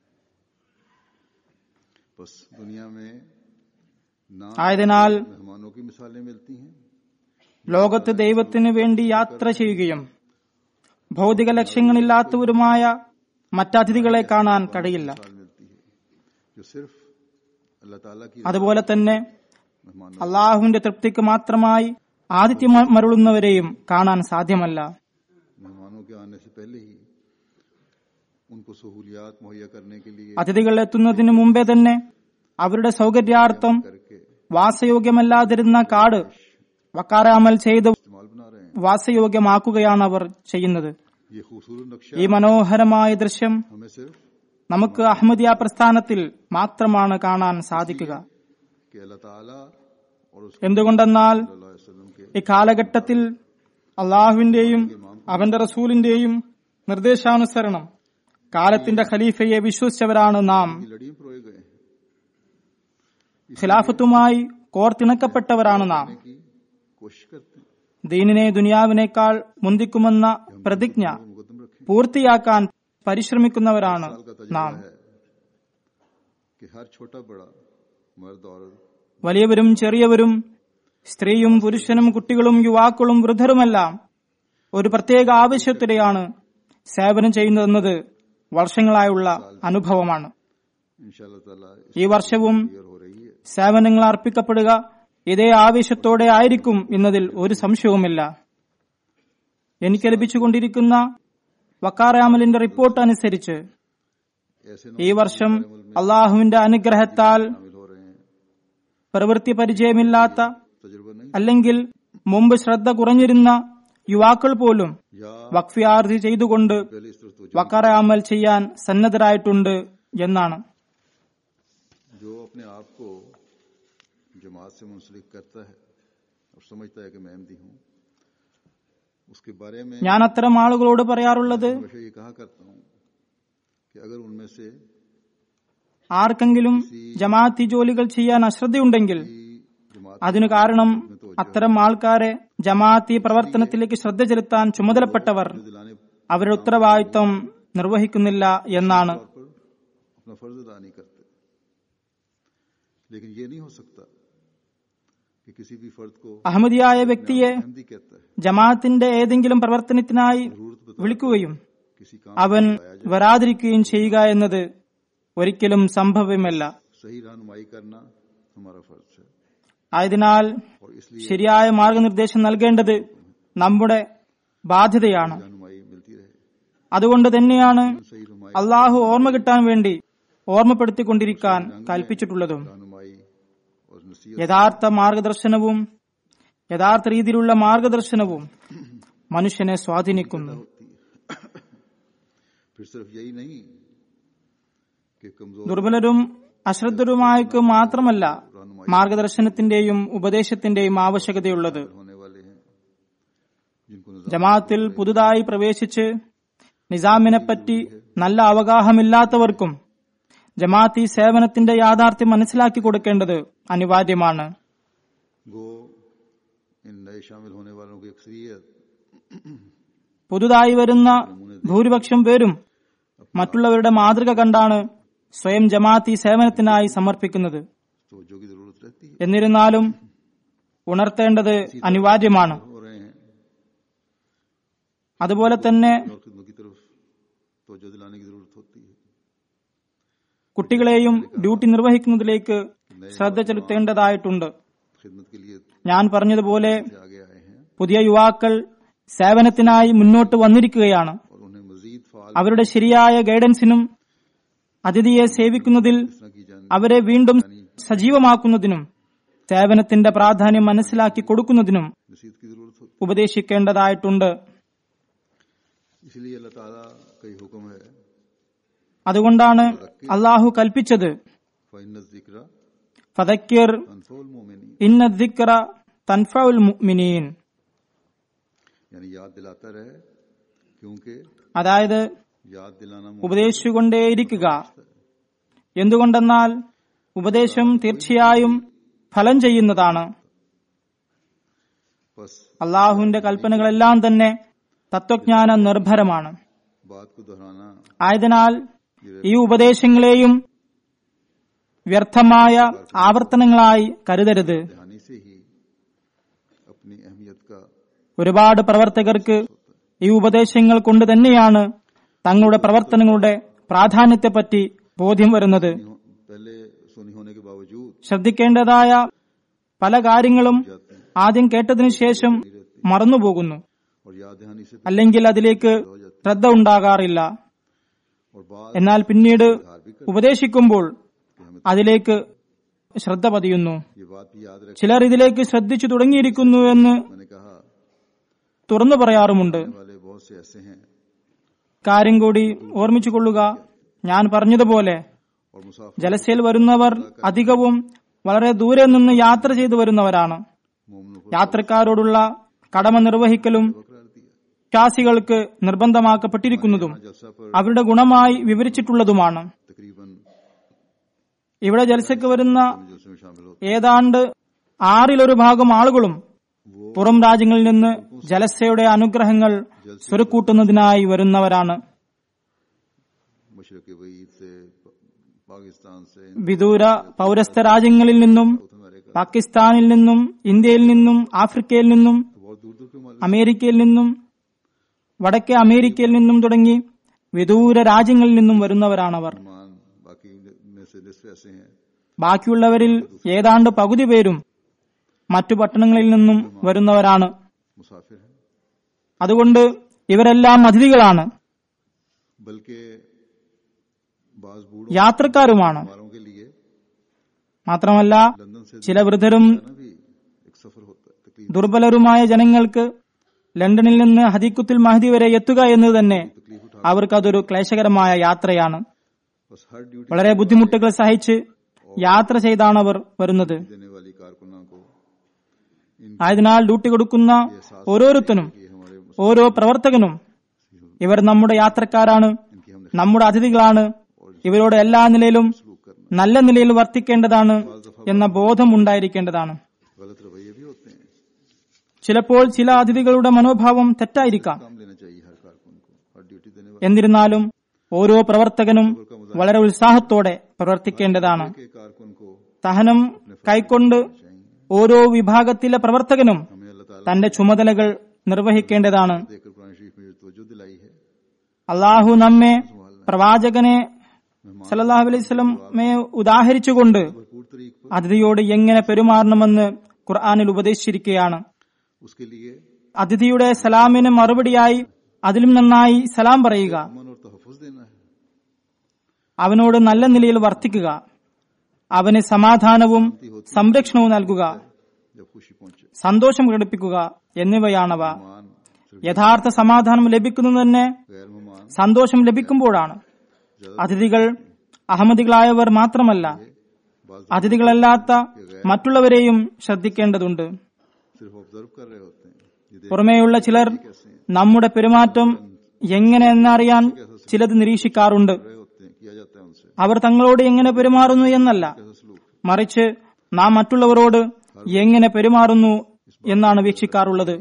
बस दुनिया में ना ആയതിനാൽ मेहमानों की मिसालें मिलती हैं ലോകത്ത് ദൈവത്തിന് വേണ്ടി യാത്ര ചെയ്യുകയും ഭൗതിക ലക്ഷ്യങ്ങളില്ലാത്തവരുമായ മറ്റതിഥികളെ കാണാൻ കഴിയില്ല मिसाल मिलती है जो सिर्फ अल्लाह ताला की അതുപോലെ തന്നെ मेहमानों അള്ളാഹുവിന്റെ തൃപ്തിക്ക് മാത്രമായി ആദിത്യം മരുളുന്നവരെയും കാണാൻ സാധ്യമല്ല मेहमानों के आने से पहले ही उनको सहूलियात मुहैया करने के लिए അതിഥികൾ എത്തുന്നതിന് മുമ്പേ തന്നെ അവരുടെ സൗകര്യാർത്ഥം करके വാസയോഗ്യമല്ലാതിരുന്ന കാട് വക്കാരാമൽ ചെയ്ത് इस्तेमाल बना रहे हैं വാസയോഗ്യമാക്കുകയാണ് അവർ ചെയ്യുന്നത് ये खूबसूरत नक्शा ഈ മനോഹരമായ ദൃശ്യം हमें सिर्फ നമുക്ക് അഹമ്മദിയ പ്രസ്ഥാനത്തിൽ മാത്രമാണ് കാണാൻ സാധിക്കുക कि अल्लाह ताला और उसके എന്തുകൊണ്ടെന്നാൽ सल्लल्लाहु अलैहि वसल्लम के ഈ കാലഘട്ടത്തിൽ അള്ളാഹുവിന്റെയും അവന്റെ റസൂലിന്റെയും നിർദ്ദേശാനുസരണം കാലത്തിന്റെ ഖലീഫയെ വിശ്വസിച്ചവരാണ് നാം की लड़ी में परोए गए हैं ഖിലാഫത്തുമായി കോർത്തിണക്കപ്പെട്ടവരാണ് നാം की कोशिश करते हैं ദീനിനെ ദുനിയാവിനേക്കാൾ മുന്തിക്കുമെന്ന പ്രതിജ്ഞ वो मुकदम रखें പൂർത്തിയാക്കാൻ പരിശ്രമിക്കുന്നവരാണ് साल का നാം तजुर्बा है कि हर छोटा बड़ा मर्द औरत വലിയവരും ചെറിയവരും സ്ത്രീയും പുരുഷനും കുട്ടികളും യുവാക്കളും വൃദ്ധരുമെല്ലാം ഒരു പ്രത്യേക ആവശ്യത്തിലെയാണ് സേവനം ചെയ്യുന്നതെന്നത് വർഷങ്ങളായുള്ള അനുഭവമാണ് इंशाल्लाह ताला ഈ വർഷവും क्लियर हो रही है സേവനങ്ങൾ അർപ്പിക്കപ്പെടുക ഇതേ ആവേശത്തോടെ ആയിരിക്കും എന്നതിൽ ഒരു സംശയവുമില്ല എനിക്ക് ലഭിച്ചുകൊണ്ടിരിക്കുന്ന വക്കാറാമലിന്റെ റിപ്പോർട്ട് അനുസരിച്ച് ऐसे ഈ വർഷം അള്ളാഹുവിന്റെ അനുഗ്രഹത്താൽ शामिल हो रहे हैं പ്രവൃത്തി പരിചയമില്ലാത്ത तजुर्बा नहीं അല്ലെങ്കിൽ മുമ്പ് ശ്രദ്ധ കുറഞ്ഞിരുന്ന യുവാക്കൾ പോലും या വഖഫിയാർജി ചെയ്തുകൊണ്ട് पहले इस तरफ तो വക്കറ അമൽ ചെയ്യാൻ സന്നദ്ധരായിട്ടുണ്ട് എന്നാണ് जो अपने आप को जमात से मुंसलिक करता है और समझता है कि मैं अहमदी हूँ उसके बारे में ഞാൻ അത്തരം ആളുകളോട് പറയാറുള്ളത് हमेशा ये कहा करता हूँ कि अगर उनमें से ആർക്കെങ്കിലും ജമാഅത്തി ജോലികൾ ചെയ്യാൻ അശ്രദ്ധയുണ്ടെങ്കിൽ जमात അതിനു കാരണം അത്തരം ആൾക്കാരെ ജമാഅത്തി പ്രവർത്തനത്തിലേക്ക് ശ്രദ്ധ ചെലുത്താൻ ചുമതലപ്പെട്ടവർ दिलाने അവരുടെ ഉത്തരവാദിത്വം നിർവഹിക്കുന്നില്ല എന്നാണ് तौर पर अपना फर्ज अदा नहीं करते लेकिन ये नहीं हो सकता कि किसी भी फर्द को അഹമ്മദിയായ വ്യക്തിയെ अहमदी कहता है ജമാഅത്തിന്റെ ഏതെങ്കിലും പ്രവർത്തനത്തിനായി जरूरत बता വിളിക്കുകയും किसी काम അവൻ വരാതിരിക്കുകയും ചെയ്യുക എന്നത് ഒരിക്കലും സംഭവ്യമല്ല सही रहनुमाई करना हमारा फर्ज है ആയതിനാൽ और इसलिए ശരിയായ മാർഗനിർദ്ദേശം നൽകേണ്ടത് നമ്മുടെ ബാധ്യതയാണ് रहनुमाई मिलती रहे അതുകൊണ്ട് തന്നെയാണ് सही रहनुमाई അള്ളാഹു ഓർമ്മ കിട്ടാൻ വേണ്ടി ഓർമ്മപ്പെടുത്തിക്കൊണ്ടിരിക്കാൻ കൽപ്പിച്ചിട്ടുള്ളതും रहनुमाई और नसीहत യഥാർത്ഥ മാർഗദർശനവും യഥാർത്ഥ രീതിയിലുള്ള മാർഗദർശനവും മനുഷ്യനെ സ്വാധീനിക്കുന്നു होती है फिर सिर्फ यही नहीं कि कमजोर ദുർബലരും അശ്രദ്ധരുമായക്ക് മാത്രമല്ല മാർഗദർശനത്തിന്റെയും ഉപദേശത്തിന്റെയും ആവശ്യകതയുള്ളത് होने वाले हैं जिनको निजाम ജമാഅത്തിൽ പുതുതായി പ്രവേശിച്ച് നിസാമിനെപ്പറ്റി നല്ല അവഗാഹമില്ലാത്തവർക്കും ജമാഅത്തി സേവനത്തിന്റെ യാഥാർത്ഥ്യം മനസ്സിലാക്കി കൊടുക്കേണ്ടത് അനിവാര്യമാണ് गो इन नए शामिल होने वालों की अक्सरियत പുതുതായി വരുന്ന ഭൂരിപക്ഷം പേരും മറ്റുള്ളവരുടെ മാതൃക കണ്ടാണ് സ്വയം ജമാഅത്തി സേവനത്തിനായി സമർപ്പിക്കുന്നത് तवज्जो की जरूरत रहती है എന്നിരുന്നാലും ഉണർത്തേണ്ടത് അനിവാര്യമാണ് हो रहे हैं അതുപോലെ തന്നെ और खिदमत की तरफ तवज्जो दिलाने की जरूरत होती है കുട്ടികളെയും ഡ്യൂട്ടി നിർവഹിക്കുന്നതിലേക്ക് ശ്രദ്ധ ചെലുത്തേണ്ടതായിട്ടുണ്ട് खिदमत के लिए ഞാൻ പറഞ്ഞതുപോലെ से आगे आए हैं പുതിയ യുവാക്കൾ സേവനത്തിനായി മുന്നോട്ട് വന്നിരിക്കുകയാണ് और उन्हें मजीद फाल അവരുടെ ശരിയായ ഗൈഡൻസിനും അതിഥിയെ സേവിക്കുന്നതിൽ इस तरह की जान അവരെ വീണ്ടും സജീവമാക്കുന്നതിനും സേവനത്തിന്റെ പ്രാധാന്യം മനസ്സിലാക്കി കൊടുക്കുന്നതിനും नसीहत की जरूरत होती ഉപദേശിക്കേണ്ടതായിട്ടുണ്ട് है इसलिए अल्लाह ताला का ये हुक्म है അതുകൊണ്ടാണ് അള്ളാഹു കൽപ്പിച്ചത് फ़इन जिक्र ഫതക്കിർ अनफुल मोमिनी ഇന്ന ദിക്ര തൻഫഉൽ മുഅ്മിനീൻ यानी याद दिलाता रहे क्योंकि അതായത് याद दिलाना मोमिन ഉപദേശിച്ചുകൊണ്ടേയിരിക്കുക എന്തുകൊണ്ടെന്നാൽ ഉപദേശം തീർച്ചയായും ഫലം ചെയ്യുന്നതാണ് बस അള്ളാഹുവിന്റെ കൽപ്പനകളെല്ലാം തന്നെ തത്വജ്ഞാന നിർഭരമാണ് बात को दोहराना ആയതിനാൽ ഈ ഉപദേശങ്ങളെയും വ്യർത്ഥമായ ആവർത്തനങ്ങളായി കരുതരുത് ध्यानी से ही अपनी अहमियत का ഒരുപാട് പ്രവർത്തകർക്ക് ഈ ഉപദേശങ്ങൾ കൊണ്ട് തന്നെയാണ് തങ്ങളുടെ പ്രവർത്തനങ്ങളുടെ പ്രാധാന്യത്തെപ്പറ്റി ബോധ്യം വരുന്നത് पहले सुनी होने के बावजूद ശ്രദ്ധിക്കേണ്ടതായ പല കാര്യങ്ങളും ആദ്യം കേട്ടതിനു ശേഷം മറന്നുപോകുന്നു और याद दहानी से അല്ലെങ്കിൽ അതിലേക്ക് ശ്രദ്ധ ഉണ്ടാകാറില്ല और बाद എന്നാൽ പിന്നീട് ഉപദേശിക്കുമ്പോൾ അതിലേക്ക് ശ്രദ്ധ പതിയുന്നു ये बात भी याद रख ചിലർ ഇതിലേക്ക് ശ്രദ്ധിച്ചു തുടങ്ങിയിരിക്കുന്നു എന്ന് मैंने कहा തുറന്നു പറയാറുമുണ്ട് वाले बहुत से ऐसे हैं കാര്യം കൂടി ഓർമ്മിച്ചുകൊള്ളുക ഞാൻ പറഞ്ഞതുപോലെ और मुसाफिर ജലസയിൽ വരുന്നവർ അധികവും വളരെ ദൂരെ നിന്ന് യാത്ര ചെയ്തു വരുന്നവരാണ് मोमनों को യാത്രക്കാരോടുള്ള കടമ നിർവഹിക്കലും करार दिया വിശ്വാസികൾക്ക് നിർബന്ധമാക്കപ്പെട്ടിരിക്കുന്നതും जलसा पर അവരുടെ ഗുണമായി വിവരിച്ചിട്ടുള്ളതുമാണ് तकरीबन ഇവിടെ ജലസയ്ക്ക് വരുന്ന जलसे में शामिल होते ഏതാണ്ട് ആറിലൊരു ഭാഗം ആളുകളും പുറം രാജ്യങ്ങളിൽ നിന്ന് ജലസയുടെ അനുഗ്രഹങ്ങൾ സ്വരുക്കൂട്ടുന്നതിനായി വരുന്നവരാണ് मशरक वईद से पाकिस्तान से വിദൂര പൗരസ്ഥ രാജ്യങ്ങളിൽ നിന്നും साउथ अमेरिका പാകിസ്ഥാനിൽ നിന്നും ഇന്ത്യയിൽ നിന്നും ആഫ്രിക്കയിൽ നിന്നും तो बहुत दूर दूर के मालिक അമേരിക്കയിൽ നിന്നും വടക്കേ അമേരിക്കയിൽ നിന്നും തുടങ്ങി വിദൂര രാജ്യങ്ങളിൽ നിന്നും വരുന്നവരാണവർ मान बाकी में से निस्फ ऐसे हैं ബാക്കിയുള്ളവരിൽ ഏതാണ്ട് പകുതി പേരും മറ്റു പട്ടണങ്ങളിൽ നിന്നും വരുന്നവരാണ് मुसाफिर हैं അതുകൊണ്ട് ഇവരെല്ലാം അതിഥികളാണ് बल्कि बाज बूढ़ों യാത്രക്കാരുമാണ് वालों के लिए മാത്രമല്ല लंदन से ചില വൃദ്ധരും जाना भी एक सफर होता है तकलीफ ദുർബലരുമായ ജനങ്ങൾക്ക് ലണ്ടനിൽ നിന്ന് ഹദീക്കുത്തുൽ മഹദി വരെ എത്തുക എന്നത് തന്നെ അവർക്ക് അതൊരു ക്ലേശകരമായ യാത്രയാണ് बस हर ड्यूटी വളരെ ബുദ്ധിമുട്ടുകൾ സഹിച്ച് യാത്ര ചെയ്താണ് അവർ വരുന്നത് देने वाली कारकुनां को ആയതിനാൽ ഡ്യൂട്ടി കൊടുക്കുന്ന ഓരോരുത്തരും ये हमारे ഓരോ പ്രവർത്തകനും ഇവർ നമ്മുടെ യാത്രക്കാരാണ് इनकी हम നമ്മുടെ അതിഥികളാണ് ഇവരോട് എല്ലാ നിലയിലും सलूक करना നല്ല നിലയിൽ വർത്തിക്കേണ്ടതാണ് എന്ന ബോധം ഉണ്ടായിരിക്കേണ്ടതാണ് गलत रवैये भी होते हैं ചിലപ്പോൾ ചില അതിഥികളുടെ മനോഭാവം തെറ്റായിരിക്കാം काम लेना चाहिए हर कारकुन को हर ड्यूटी देने वाले എന്നിരുന്നാലും ഓരോ പ്രവർത്തകനും വളരെ ഉത്സാഹത്തോടെ പ്രവർത്തിക്കേണ്ടതാണ് के कारकुन को സഹനം കൈക്കൊണ്ട് ഓരോ വിഭാഗത്തിലെ പ്രവർത്തകനും हमें अल्लाह ताला തന്റെ ചുമതലകൾ നിർവഹിക്കേണ്ടതാണ് देकर कुरान शरीफ में जो तवज्जो दिलाई है അള്ളാഹു നമ്മെ പ്രവാചകനെ സല്ലല്ലാഹു അലൈഹി വസല്ലമയെ ഉദാഹരിച്ചുകൊണ്ട് भरपूर तरीक पर അതിഥിയോട് എങ്ങനെ പെരുമാറണമെന്ന് ഖുർആനിൽ ഉപദേശിച്ചിരിക്കുകയാണ് उसके लिए അതിഥിയുടെ സലാമിന് മറുപടിയായി അതിലും നന്നായി സലാം പറയുക अमन और तहफ़ुज़ देना है അവനോട് നല്ല നിലയിൽ വർത്തിക്കുക അവന് സമാധാനവും സംരക്ഷണവും നൽകുക जब खुशी पहुंचे സന്തോഷം പ്രകടിപ്പിക്കുക എന്നിവയാണവ मान सिर्फ യഥാർത്ഥ സമാധാനം ലഭിക്കുന്നത് തന്നെ गैर मेहमान സന്തോഷം ലഭിക്കുമ്പോഴാണ് അതിഥികൾ അഹമ്മദികളായവർ മാത്രമല്ല बाज അതിഥികളല്ലാത്ത മറ്റുള്ളവരെയും ശ്രദ്ധിക്കേണ്ടതുണ്ട് सिर्फ ऑब्जर्व कर रहे होते हैं ये देख പുറമേയുള്ള ചിലർ നമ്മുടെ പെരുമാറ്റം എങ്ങനെ എന്നറിയാൻ ചിലത് നിരീക്ഷിക്കാറുണ്ട് रहे होते हैं किया जाता है उनसे അവർ തങ്ങളോട് എങ്ങനെ പെരുമാറുന്നു എന്നല്ല कैसा सलूक മറിച്ച് നാം മറ്റുള്ളവരോട് എങ്ങനെ പെരുമാറുന്നു എന്നാണ് വീക്ഷിക്കാറുള്ളത്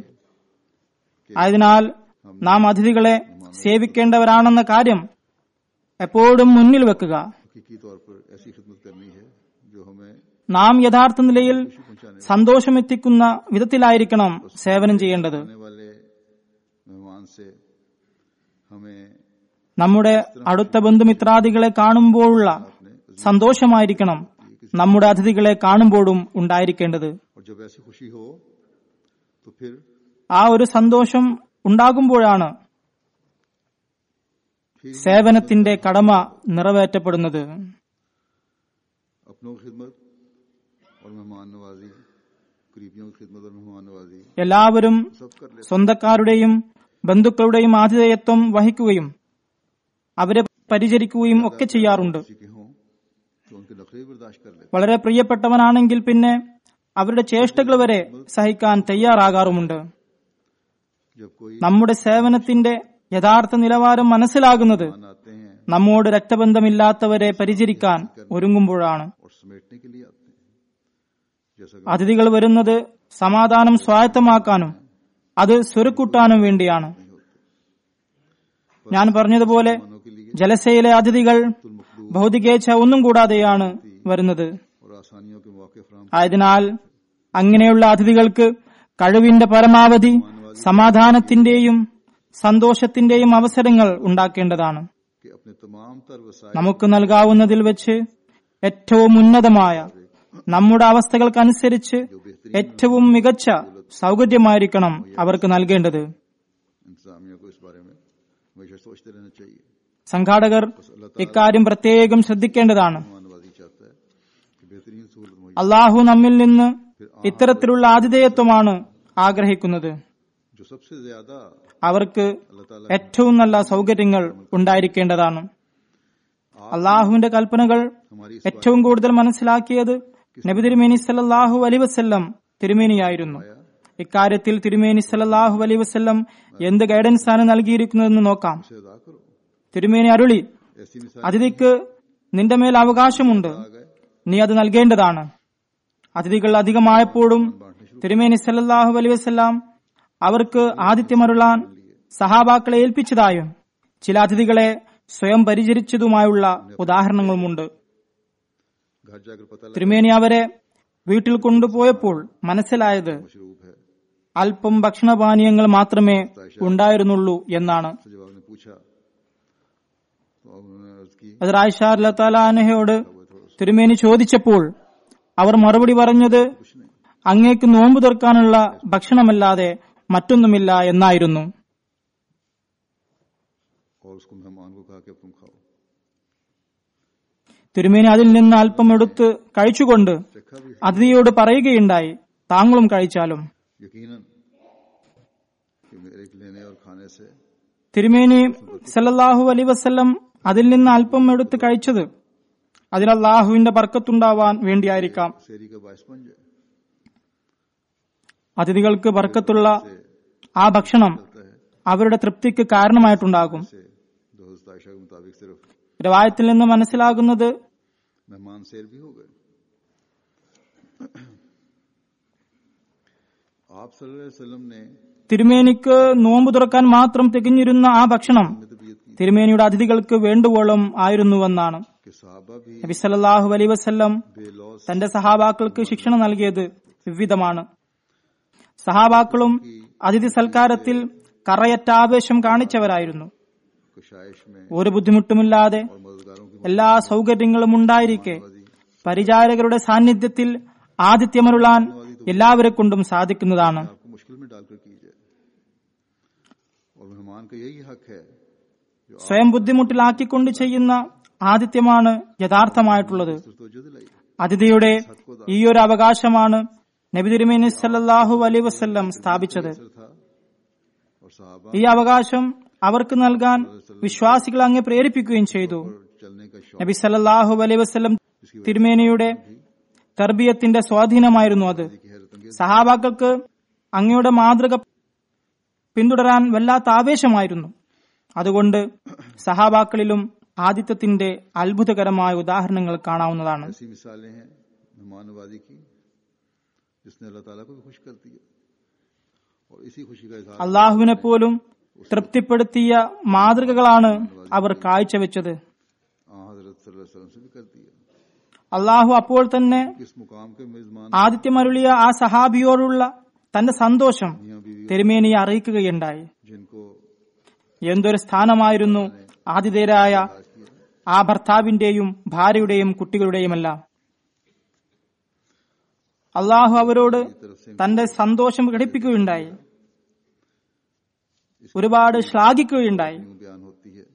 ആയതിനാൽ നാം അതിഥികളെ സേവിക്കേണ്ടവരാണെന്ന കാര്യം എപ്പോഴും മുന്നിൽ വെക്കുക हकीकी तौर पर ऐसी खिदमत करनी है जो हमें നാം യഥാർത്ഥ നിലയിൽ സന്തോഷമെത്തിക്കുന്ന വിധത്തിലായിരിക്കണം സേവനം ചെയ്യേണ്ടത് आने वाले मेहमान से हमें നമ്മുടെ അടുത്ത ബന്ധുമിത്രാദികളെ കാണുമ്പോഴുള്ള സന്തോഷമായിരിക്കണം നമ്മുടെ അതിഥികളെ കാണുമ്പോഴും ഉണ്ടായിരിക്കേണ്ടത് और जब ऐसी खुशी हो तो फिर ആ ഒരു സന്തോഷം ഉണ്ടാകുമ്പോഴാണ് फिर സേവനത്തിന്റെ കടമ നിറവേറ്റപ്പെടുന്നത് अपनों की खिदमत और मेहमान नवाजी करीबियों की खिदमत और मेहमान नवाजी എല്ലാവരും सब कर लेते സ്വന്തക്കാരുടെയും ബന്ധുക്കളുടെയും ആതിഥേയത്വം വഹിക്കുകയും അവരെ പരിചരിക്കുകയും ഒക്കെ ചെയ്യാറുണ്ട് किसी के हों तो उनके नखरे बर्दाश्त कर लेते വളരെ പ്രിയപ്പെട്ടവനാണെങ്കിൽ പിന്നെ അവരുടെ ചേഷ്ടകൾ വരെ സഹിക്കാൻ തയ്യാറാകാറുമുണ്ട് जब कोई നമ്മുടെ സേവനത്തിന്റെ യഥാർത്ഥ നിലവാരം മനസ്സിലാകുന്നത് मेहमान आते हैं നമ്മോട് രക്തബന്ധമില്ലാത്തവരെ പരിചരിക്കാൻ ഒരുങ്ങുമ്പോഴാണ് और समेटने के लिए आते हैं जैसा कि അതിഥികൾ വരുന്നത് സമാധാനം സ്വായത്തമാക്കാനും അത് സ്വരുക്കൂട്ടാനും വേണ്ടിയാണ് ഞാൻ പറഞ്ഞതുപോലെ मेहमानों के लिए ജലസയിലെ അതിഥികൾ ഭൗതികേച്ഛ ഒന്നും കൂടാതെയാണ് വരുന്നത് और आसानियों के मौके फराम ആയതിനാൽ അങ്ങനെയുള്ള അതിഥികൾക്ക് കഴിവിന്റെ പരമാവധി സമാധാനത്തിന്റെയും സന്തോഷത്തിന്റെയും അവസരങ്ങൾ ഉണ്ടാക്കേണ്ടതാണ് के अपने तमाम तर वसाइल നമുക്ക് നൽകാവുന്നതിൽ വെച്ച് ഏറ്റവും ഉന്നതമായ നമ്മുടെ അവസ്ഥകൾക്കനുസരിച്ച് ഏറ്റവും മികച്ച സൗകര്യമായിരിക്കണം അവർക്ക് നൽകേണ്ടത് इंतजामिया को इस बारे में हमेशा सोचते रहना चाहिए സംഘാടകർ ഇക്കാര്യം പ്രത്യേകം ശ്രദ്ധിക്കേണ്ടതാണ് मेहमानवाजी चाहता है कि बेहतरीन सहूलत मुहैया അള്ളാഹു നമ്മിൽ നിന്ന് ഇത്തരത്തിലുള്ള ആതിഥേയത്വമാണ് ആഗ്രഹിക്കുന്നത് जो सबसे ज्यादा അവർക്ക് अल्लाह ताला ഏറ്റവും നല്ല സൗകര്യങ്ങൾ ഉണ്ടായിരിക്കേണ്ടതാണ് അള്ളാഹുവിന്റെ കൽപ്പനകൾ हमारी इस ഏറ്റവും കൂടുതൽ മനസ്സിലാക്കിയത് നബി തിരുമേനി സല്ലല്ലാഹു അലൈ വസല്ലം തിരുമേനിയായിരുന്നു ഇക്കാര്യത്തിൽ തിരുമേനി സല്ലല്ലാഹു അലൈ വസല്ലം എന്ത് ഗൈഡൻസ് ആണ് നൽകിയിരിക്കുന്നതെന്ന് നോക്കാം से अदा करो തിരുമേനി അരുളി ऐसी मिसाल അതിഥിക്ക് നിന്റെ മേൽ അവകാശമുണ്ട് നീ അത് നൽകേണ്ടതാണ് അതിഥികൾ അധികമായപ്പോഴും തിരുമേനി സല്ലല്ലാഹു അലൈഹി വസല്ലാം അവർക്ക് ആതിഥ്യമരുളാൻ സഹാബാക്കളെ ഏൽപ്പിച്ചതായും ചില അതിഥികളെ സ്വയം പരിചരിച്ചതുമായുള്ള ഉദാഹരണങ്ങളുമുണ്ട് घर जाकर पता लगा തിരുമേനി അവരെ വീട്ടിൽ കൊണ്ടുപോയപ്പോൾ മനസ്സിലായത് मशरूब है അല്പം ഭക്ഷണപാനീയങ്ങൾ മാത്രമേ ഉണ്ടായിരുന്നുള്ളൂ എന്നാണ് तो जब आपने पूछा तो अब उन्होंने अर्ज की അത് റായിഷാർ താലാനഹയോട് തിരുമേനി ചോദിച്ചപ്പോൾ അവർ മറുപടി പറഞ്ഞത് അങ്ങേക്ക് നോമ്പ് തീർക്കാനുള്ള ഭക്ഷണമല്ലാതെ മറ്റൊന്നുമില്ല എന്നായിരുന്നു और उसको मेहमान को कहा कि अब तुम खाओ തിരുമേനി അതിൽ നിന്ന് അല്പം എടുത്ത് കഴിച്ചുകൊണ്ട് चखा भी അതിഥിയോട് പറയുകയുണ്ടായി താങ്കളും കഴിച്ചാലും यकीनन कि मेरे लेने और खाने से തിരുമേനി സല്ലല്ലാഹു അലൈ വസല്ലം അതിൽ നിന്ന് അല്പം എടുത്ത് കഴിച്ചത് അതിൽ അള്ളാഹുവിന്റെ ബർക്കത്തുണ്ടാവാൻ വേണ്ടിയായിരിക്കാം शेरी का बायस बन जाए അതിഥികൾക്ക് ബർക്കത്തുള്ള ആ ഭക്ഷണം അവരുടെ തൃപ്തിക്ക് കാരണമായിട്ടുണ്ടാകും से दो आयशा के मुताबिक सिर्फ രവായത്തിൽ നിന്ന് മനസ്സിലാകുന്നത് मेहमान शेर भी हो गए आप सल्लल्लाहु अलैहि वसल्लम ने തിരുമേനിക്ക് നോമ്പ് തുറക്കാൻ മാത്രം തികഞ്ഞിരുന്ന ആ ഭക്ഷണം तबीयत की തിരുമേനിയുടെ അതിഥികൾക്ക് വേണ്ടുവോളം ആയിരുന്നുവെന്നാണ് कि साहबा भी നബി സല്ലല്ലാഹു അലൈ വസല്ലം बेलौस തന്റെ സഹാബാക്കൾക്ക് ശിക്ഷണ നൽകിയത് വിവിധമാണ് സഹാബാക്കളും അതിഥി സൽക്കാരത്തിൽ കറയറ്റ ആവേശം കാണിച്ചവരായിരുന്നു कुशाइश में ഒരു ബുദ്ധിമുട്ടുമില്ലാതെ और मददगारों की എല്ലാ സൗകര്യങ്ങളും ഉണ്ടായിരിക്കെ പരിചാരകരുടെ സാന്നിധ്യത്തിൽ ആതിഥ്യമരുളാൻ എല്ലാവരെ കൊണ്ടും സാധിക്കുന്നതാണ് आपको मुश्किल में डालकर की जाए और मेहमान का यही हक है जो സ്വയം ബുദ്ധിമുട്ടിലാക്കിക്കൊണ്ട് ചെയ്യുന്ന ആതിഥ്യമാണ് യഥാർത്ഥമായിട്ടുള്ളത് आप तो दिलाई അതിഥിയുടെ ഈ ഒരു അവകാശമാണ് നബി തിരുമേനി സല്ലല്ലാഹു അലൈ വസല്ലം സ്ഥാപിച്ചത് असर था और साहबा ഈ അവകാശം അവർക്ക് നൽകാൻ വിശ്വാസികൾ അങ്ങ് പ്രേരിപ്പിക്കുകയും ചെയ്തു पर चलने का शौक നബി സല്ലല്ലാഹു അലൈ വസല്ലം തിരുമേനിയുടെ തർബീയത്തിന്റെ സ്വാധീനമായിരുന്നു അത് की हैरत अंगेज സഹാബാക്കൾക്ക് അങ്ങയുടെ മാതൃക പിന്തുടരാൻ വല്ലാത്ത ആവേശമായിരുന്നു അതുകൊണ്ട് സഹാബാക്കളിലും ആദിത്യത്തിന്റെ അത്ഭുതകരമായ ഉദാഹരണങ്ങൾ കാണാവുന്നതാണ് ऐसी मिसालें हैं मेहमान नवाजी की जिसने अल्लाह ताला को भी खुश कर दिया और इसी खुशी का इजहार അള്ളാഹുവിനെ പോലും തൃപ്തിപ്പെടുത്തിയ മാതൃകകളാണ് അവർ കാഴ്ചവെച്ചത് आ हजरत सल्लल्लाहु अलैहि वसल्लम से भी कर दिया അള്ളാഹു അപ്പോൾ തന്നെ किस मुकाम के मेजमान ആദിത്യമരുളിയ ആ സഹാബിയോടുള്ള തന്റെ സന്തോഷം मियाँ बीवी തിരുമേനിയെ അറിയിക്കുകയുണ്ടായി जिनको എന്തൊരു സ്ഥാനമായിരുന്നു ആതിഥേയരായ ആ ഭർത്താവിന്റെയും ഭാര്യയുടെയും കുട്ടികളുടെയുമെല്ലാം അള്ളാഹു അവരോട് തന്റെ സന്തോഷം പ്രകടിപ്പിക്കുകയുണ്ടായി ഒരുപാട് ശ്ലാഘിക്കുകയുണ്ടായി यूं बयान होती है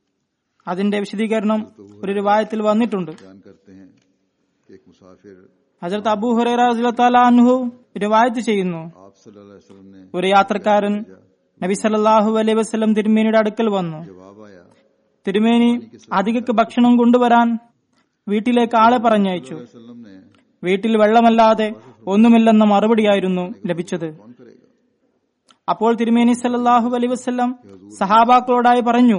അതിന്റെ വിശദീകരണം ഒരു രൂപായത്തിൽ വന്നിട്ടുണ്ട് बयान करते हैं कि एक मुसाफिर ഹജറത്ത് അബൂ ഹുറൈറ റളിയല്ലാഹു അൻഹു രൂപായത്ത് ചെയ്യുന്നു आप सल्लल्लाहु अलैहि वसल्लम ने ഒരു യാത്രക്കാരൻ നബി സല്ലല്ലാഹു അലൈഹി വസല്ലം തിരുമേനിയുടെ അടുക്കൽ വന്നു जवाब आया തിരുമേനി അധികക്ക് ഭക്ഷണം കൊണ്ടുവരാൻ വീട്ടിലേക്ക് ആളെ പറഞ്ഞയച്ചു वसल्लम ने വീട്ടിൽ വെള്ളമല്ലാതെ ഒന്നുമില്ലെന്ന മറുപടിയായിരുന്നു ലഭിച്ചത് कौन करेगा അപ്പോൾ തിരുമേനി സല്ലല്ലാഹു അലൈഹി വസല്ലം സഹാബാക്കളോടായി പറഞ്ഞു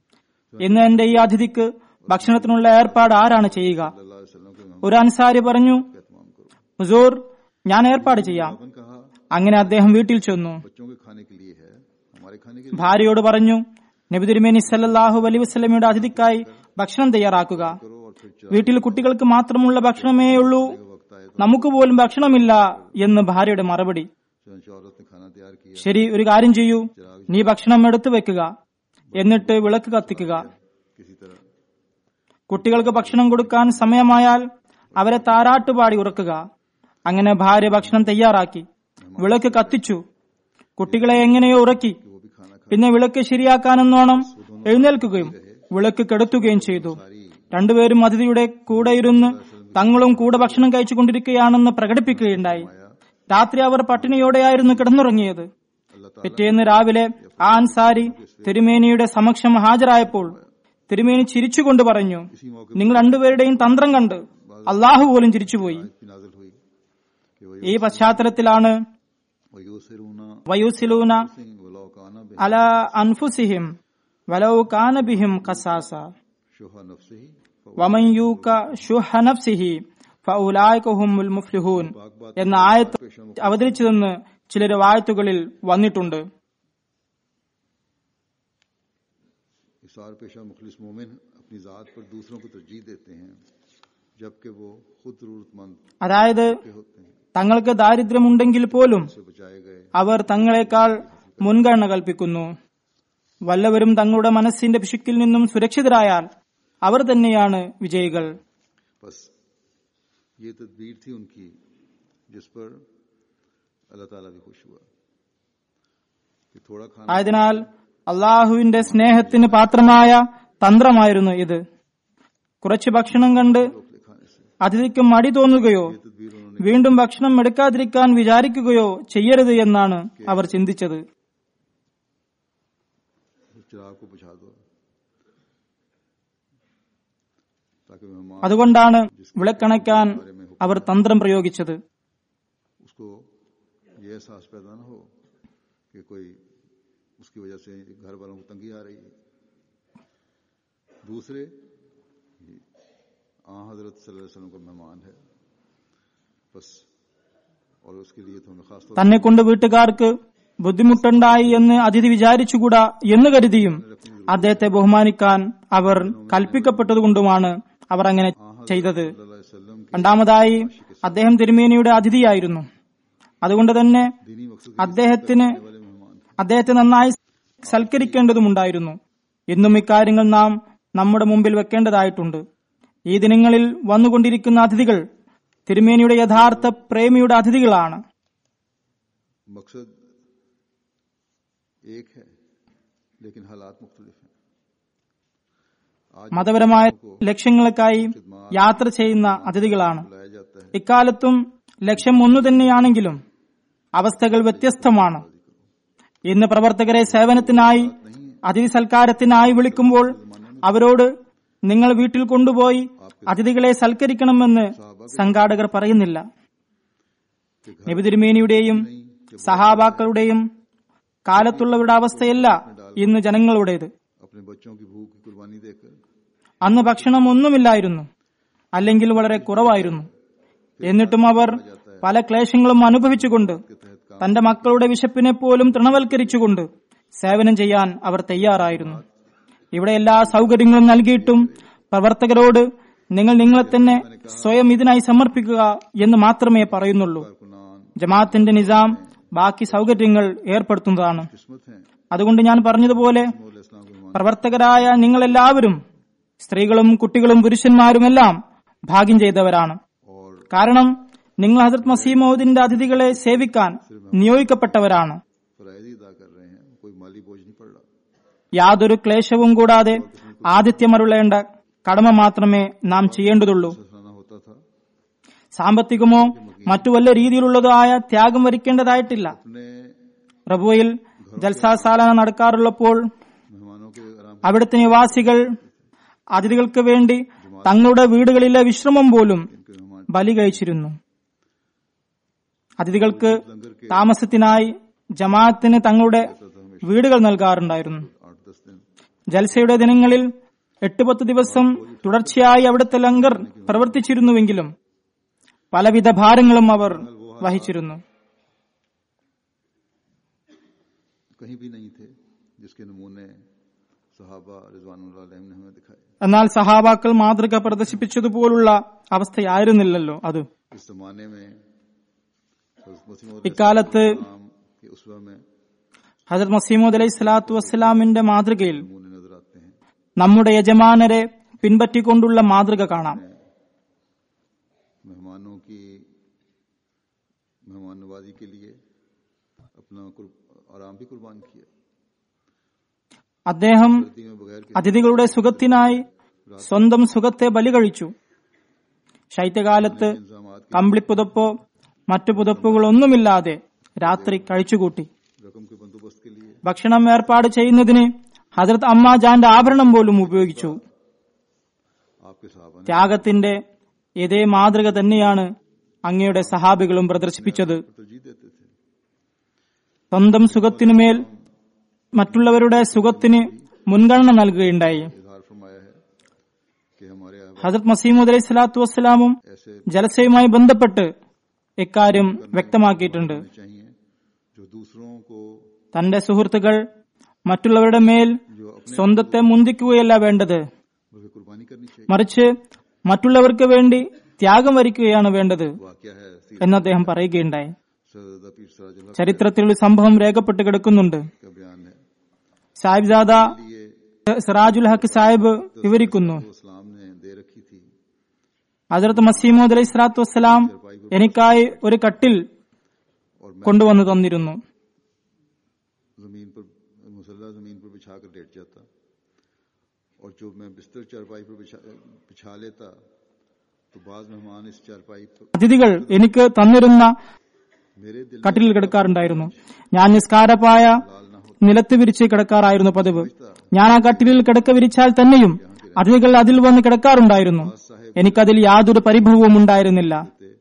ഇന്ന് എന്റെ ഈ അതിഥിക്ക് ഭക്ഷണത്തിനുള്ള ഏർപ്പാട് ആരാണ് ചെയ്യുക सल्लल्लाहु अलैहि वसल्लम के मेहमान ഒരു അൻസാരി പറഞ്ഞു का एहतमाम करो ഹുസൂർ ഞാൻ ഏർപ്പാട് ചെയ്യാം अपन कहा അങ്ങനെ അദ്ദേഹം വീട്ടിൽ ചെന്നു बच्चों के खाने के लिए है हमारे खाने के लिए ഭാര്യയോട് പറഞ്ഞു നബി തിരുമേനി സല്ലല്ലാഹു അലൈഹി വസല്ലമയുടെ അതിഥിക്കായി ഭക്ഷണം തയ്യാറാക്കുക करो और फिर चला വീട്ടിൽ കുട്ടികൾക്ക് മാത്രമുള്ള ഭക്ഷണമേ ഉള്ളൂ वक्त आए നമുക്ക് പോലും ഭക്ഷണമില്ല എന്ന് ഭാര്യയുടെ മറുപടി चुनांचे औरत ने खाना तैयार किया ശരി ഒരു കാര്യം ചെയ്യൂ നീ ഭക്ഷണം എടുത്തു വെക്കുക എന്നിട്ട് വിളക്ക് കത്തിക്കുക किसी तरह കുട്ടികൾക്ക് ഭക്ഷണം കൊടുക്കാൻ സമയമായാൽ അവരെ താരാട്ടുപാടി ഉറക്കുക അങ്ങനെ ഭാര്യ ഭക്ഷണം തയ്യാറാക്കി വിളക്ക് കത്തിച്ചു കുട്ടികളെ എങ്ങനെയോ ഉറക്കി वो भी खाना खा പിന്നെ വിളക്ക് ശരിയാക്കാനെന്നോണം എഴുന്നേൽക്കുകയും വിളക്ക് കെടുത്തുകയും ചെയ്തു രണ്ടുപേരും അതിഥിയുടെ കൂടെ ഇരുന്ന് തങ്ങളും കൂടെ ഭക്ഷണം കഴിച്ചുകൊണ്ടിരിക്കുകയാണെന്ന് പ്രകടിപ്പിക്കുകയുണ്ടായി രാത്രി അവർ പട്ടിണിയോടെയായിരുന്നു കിടന്നുറങ്ങിയത് പിറ്റേന്ന് രാവിലെ ആ അൻസാരി തിരുമേനിയുടെ സമക്ഷം ഹാജരായപ്പോൾ തിരുമേനി ചിരിച്ചുകൊണ്ട് പറഞ്ഞു इसी मौके നിങ്ങൾ രണ്ടുപേരുടെയും തന്ത്രം കണ്ട് അള്ളാഹു പോലും ചിരിച്ചുപോയി पर नाजिल हुई कि वो ഈ പശ്ചാത്തലത്തിലാണ് वयूसिरूना വയൂസിലൂന सिंह वलो काना बे അല അൻഫുസിഹിം വലൗ കാന ബിഹിം ഖസാസ शुहा नफ्से ही വമൻ യൂക ശുഹ നഫ്സിഹി ഫഉലായിക ഹുമുൽ മുഫ്ലിഹൂൻ എന്ന ആയത്ത് അവതരിച്ചതെന്ന് ചില വായത്തുകളിൽ വന്നിട്ടുണ്ട് इसार पेशा मुखलिस मोमिन अपनी ज़ात पर दूसरों को तरजीह देते हैं जबकि वो खुद जरूरतमंद അതായത് के होते हैं തങ്ങൾക്ക് ദാരിദ്ര്യമുണ്ടെങ്കിൽ പോലും से बचाए गए അവർ തങ്ങളെക്കാൾ മുൻഗണന കൽപ്പിക്കുന്നു വല്ലവരും തങ്ങളുടെ മനസ്സിന്റെ പിശുക്കിൽ നിന്നും സുരക്ഷിതരായാൽ അവർ തന്നെയാണ് വിജയികൾ बस ये तदबीर थी उनकी जिस पर अल्लाह ताला भी खुश हुआ कि थोड़ा खाना ആയതിനാൽ അള്ളാഹുവിന്റെ സ്നേഹത്തിന് പാത്രമായ തന്ത്രമായിരുന്നു ഇത് കുറച്ച് ഭക്ഷണം കണ്ട് ले खाने से അതിഥിക്ക് മടി തോന്നുകയോ तदबीर उन्होंने വീണ്ടും ഭക്ഷണം എടുക്കാതിരിക്കാൻ വിചാരിക്കുകയോ ചെയ്യരുത് എന്നാണ് അവർ ചിന്തിച്ചത് चिराग को बुझा दो ताकि मेहमान അതുകൊണ്ടാണ് വിളക്കണയ്ക്കാൻ അവർ തന്ത്രം പ്രയോഗിച്ചത് उसको ये एहसास पैदा ना हो कि कोई उसकी वजह से घर वालों को तंगी आ रही है दूसरे आ हजरत सल्लल्लाहु अलैहि वसल्लम का मेहमान है बस और उसके लिए तो हमें खास तौर തന്നെ കൊണ്ട് വീട്ടുകാർക്ക് ബുദ്ധിമുട്ടുണ്ടായി എന്ന് അതിഥി വിചാരിച്ചുകൂടാ എന്ന് കരുതിയും അദ്ദേഹത്തെ ബഹുമാനിക്കാൻ അവർ കൽപ്പിക്കപ്പെട്ടതുകൊണ്ടുമാണ് അവർ അങ്ങനെ ചെയ്തത് सल्लल्लाहु अलैहि वसल्लम के രണ്ടാമതായി അദ്ദേഹം തിരുമേനിയുടെ അതിഥിയായിരുന്നു അതുകൊണ്ട് തന്നെ दीनी मकसद അദ്ദേഹത്തിന് वाले मेहमान അദ്ദേഹത്തെ നന്നായി സൽക്കരിക്കേണ്ടതുമുണ്ടായിരുന്നു എന്നും ഇക്കാര്യങ്ങൾ നാം നമ്മുടെ മുമ്പിൽ വെക്കേണ്ടതായിട്ടുണ്ട് ഈ ദിനങ്ങളിൽ വന്നുകൊണ്ടിരിക്കുന്ന അതിഥികൾ തിരുമേനിയുടെ യഥാർത്ഥ പ്രേമിയുടെ അതിഥികളാണ് मकसद एक है लेकिन हालात मुख्तलिफ हैं आज മതപരമായ ലക്ഷ്യങ്ങൾക്കായി യാത്ര ചെയ്യുന്ന അതിഥികളാണ് बुलाया जाता है ഇക്കാലത്തും ലക്ഷ്യം ഒന്നു തന്നെയാണെങ്കിലും അവസ്ഥകൾ വ്യത്യസ്തമാണ് ഇന്ന് പ്രവർത്തകരെ സേവനത്തിനായി അതിഥി സൽക്കാരത്തിനായി വിളിക്കുമ്പോൾ അവരോട് നിങ്ങൾ വീട്ടിൽ കൊണ്ടുപോയി അതിഥികളെ സൽക്കരിക്കണമെന്ന് സംഘാടകർ പറയുന്നില്ല നബി തിരുമേനിയുടെയും സഹാബാക്കളുടെയും കാലത്തുള്ളവരുടെ അവസ്ഥയല്ല ഇന്ന് ജനങ്ങളുടേത് अपने बच्चों की भूख की कुर्बानी देकर അന്ന് ഭക്ഷണം ഒന്നുമില്ലായിരുന്നു അല്ലെങ്കിൽ വളരെ കുറവായിരുന്നു എന്നിട്ടും അവർ പല ക്ലേശങ്ങളും അനുഭവിച്ചുകൊണ്ട് തന്റെ മക്കളുടെ വിശപ്പിനെ പോലും തൃണവൽക്കരിച്ചുകൊണ്ട് സേവനം ചെയ്യാൻ അവർ തയ്യാറായിരുന്നു ഇവിടെ എല്ലാ സൗകര്യങ്ങളും നൽകിയിട്ടും പ്രവർത്തകരോട് നിങ്ങൾ നിങ്ങളെ തന്നെ സ്വയം ഇതിനായി സമർപ്പിക്കുക എന്ന് മാത്രമേ പറയുന്നുള്ളൂ कारकुनान ജമാഅത്തിന്റെ നിസാം ബാക്കി സൗകര്യങ്ങൾ ഏർപ്പെടുത്തുന്നതാണ് किस्मत हैं അതുകൊണ്ട് ഞാൻ പറഞ്ഞതുപോലെ और इस्लाम के मेहमान പ്രവർത്തകരായ നിങ്ങളെല്ലാവരും സ്ത്രീകളും കുട്ടികളും പുരുഷന്മാരുമെല്ലാം ഭാഗ്യം ചെയ്തവരാണ് और കാരണം നിങ്ങൾ ഹസരത് മസീമോദിന്റെ അതിഥികളെ സേവിക്കാൻ നിയോഗിക്കപ്പെട്ടവരാണ് फरायदी अदा कर रहे हैं कोई माली बोझ नहीं पड़ रहा യാതൊരു ക്ലേശവും കൂടാതെ ആതിഥ്യമരുളേണ്ട കടമ മാത്രമേ നാം ചെയ്യേണ്ടതുള്ളൂ सराहना होता था സാമ്പത്തികമോ മറ്റു വല്ല രീതിയിലുള്ളതോ ആയ ത്യാഗം വരിക്കേണ്ടതായിട്ടില്ല अपने പ്രഭുവിൽ ജൽസാ സാലാന നടക്കാറുള്ളപ്പോൾ मेहमानों के आराम അവിടുത്തെ നിവാസികൾ അതിഥികൾക്ക് വേണ്ടി തങ്ങളുടെ വീടുകളിലെ വിശ്രമം പോലും के मेहमान ബലി കഴിച്ചിരുന്നു അതിഥികൾക്ക് താമസത്തിനായി ജമാഅത്തിന് തങ്ങളുടെ വീടുകൾ നൽകാറുണ്ടായിരുന്നു आठ दस दिन ജൽസയുടെ ദിനങ്ങളിൽ എട്ട് പത്ത് ദിവസം തുടർച്ചയായി അവിടുത്തെ ലങ്കർ പ്രവർത്തിച്ചിരുന്നുവെങ്കിലും പലവിധ ഭാരങ്ങളും അവർ വഹിച്ചിരുന്നു कहीं भी नहीं थे जिसके नमूने सहाबा रिजवान ने हमें दिखाए എന്നാൽ സഹാബാക്കൾ മാതൃക പ്രദർശിപ്പിച്ചതുപോലുള്ള അവസ്ഥയായിരുന്നില്ലല്ലോ അത് इस जमाने में हज़रत मसीह मौद ഇക്കാലത്ത് अलैहिस्सलाम के उसवा में ഹജറത് മസീമോദ് അലൈഹി സ്വലാത്തു വസ്സലാമിന്റെ മാതൃകയിൽ नमूने नजर आते हैं നമ്മുടെ യജമാനരെ പിൻപറ്റിക്കൊണ്ടുള്ള മാതൃക കാണാം मेहमानों की मेहमान नवाजी के लिए अपना कुर्ब- आराम भी कुर्बान किया അദ്ദേഹം सर्दी में बगैर किसी അതിഥികളുടെ സുഖത്തിനായി സ്വന്തം സുഖത്തെ ബലി കഴിച്ചു ശൈത്യകാലത്ത് इंतजामात കമ്പിളിപ്പുതപ്പോ മറ്റു പുതപ്പുകളൊന്നുമില്ലാതെ രാത്രി കഴിച്ചുകൂട്ടി के रकम के बंदोबस्त के लिए ഭക്ഷണം ഏർപ്പാട് ചെയ്യുന്നതിന് ഹജറത് അമ്മാജാന്റെ ആഭരണം പോലും ഉപയോഗിച്ചു आपके साहबा ने ത്യാഗത്തിന്റെ ഇതേ മാതൃക തന്നെയാണ് അങ്ങയുടെ സഹാബികളും പ്രദർശിപ്പിച്ചത് तरजीह देते थे സ്വന്തം സുഖത്തിനുമേൽ മറ്റുള്ളവരുടെ സുഖത്തിന് മുൻഗണന നൽകുകയുണ്ടായി इजहार फरमाया है कि हमारे आबा ഹജറത് മസീമുദ് അലൈഹി സ്വലാത്തു വസ്സലാമും ऐसे ജലസയുമായി ബന്ധപ്പെട്ട് ഇക്കാര്യം വ്യക്തമാക്കിയിട്ടുണ്ട് चाहिए जो दूसरों को തന്റെ സുഹൃത്തുക്കൾ മറ്റുള്ളവരുടെ മേൽ जो अपने സ്വന്തത്തെ മുന്തിക്കുകയല്ല വേണ്ടത് बल्कि कुर्बानी करनी चाहिए മറിച്ച് മറ്റുള്ളവർക്ക് വേണ്ടി ത്യാഗം വരിക്കുകയാണ് വേണ്ടത് वाक्य है എന്ന് അദ്ദേഹം പറയുകയുണ്ടായി सरदा पीर सराजुल हक ചരിത്രത്തിൽ ഒരു സംഭവം രേഖപ്പെട്ട് കിടക്കുന്നുണ്ട് का बयान है സാഹിബ്ജാദ ये സിറാജുൽ ഹക്ക് സാഹിബ് വിവരിക്കുന്നു तो इस्लाम ने दे रखी थी ഹജറത്ത് മസീമോദ് അലൈഹി സ്വലാത്തു വസ്സലാം എനിക്കായി ഒരു കട്ടിൽ और मैं കൊണ്ടുവന്നു തന്നിരുന്നു जमीन पर मुसल्ला जमीन पर बिछा कर लेट जाता और जो मैं बिस्तर चारपाई पर बिछा बिछा लेता तो बाज मेहमान इस चारपाई पर അതിഥികൾ എനിക്ക് തന്നിരുന്ന मेरे दिल കട്ടിലിൽ കിടക്കാറുണ്ടായിരുന്നു ഞാൻ നിസ്കാരപ്പായ लाल ना होता നിലത്ത് വിരിച്ച് കിടക്കാറായിരുന്നു പതിവ് ഞാൻ ആ കട്ടിലിൽ കിടക്ക വിരിച്ചാൽ തന്നെയും അതിഥികൾ അതിൽ വന്ന് കിടക്കാറുണ്ടായിരുന്നു എനിക്കതിൽ യാതൊരു പരിഭവവും ഉണ്ടായിരുന്നില്ല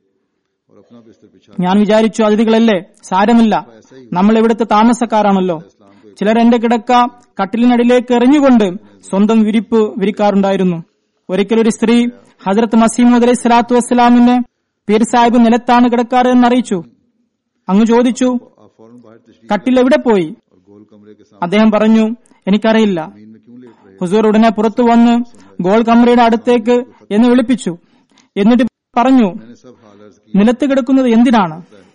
और अपना बिस्तर बिछा ഞാൻ വിചാരിച്ചു അതിഥികളല്ലേ സാരമില്ല നമ്മൾ ഇവിടുത്തെ താമസക്കാരാണല്ലോ ചിലർ എന്റെ കിടക്ക കട്ടിലിനടിയിലേക്ക് എറിഞ്ഞുകൊണ്ട് സ്വന്തം വിരിപ്പ് വിരിക്കാറുണ്ടായിരുന്നു ഒരിക്കലൊരു സ്ത്രീ ഹജറത്ത് മസീമദ് അലൈഹി സ്വലാത്തു വസ്സലാമിന്റെ പീർ സാഹിബ് നിലത്താണ് കിടക്കാറ് എന്നറിയിച്ചു അങ്ങ് ചോദിച്ചു आप फौरन बाहर तशरीफ കട്ടിൽ എവിടെ പോയി और गोल कमरे के सामने അദ്ദേഹം പറഞ്ഞു എനിക്കറിയില്ല जमीन में क्यों लेट रहे ഹുസൂർ ഉടനെ പുറത്തു വന്ന് ഗോൾ കമറയുടെ അടുത്തേക്ക് എന്ന് വിളിപ്പിച്ചു എന്നിട്ട് പറഞ്ഞു मैंने सब हाल अर्ज की നിലത്ത് കിടക്കുന്നത് എന്തിനാണ്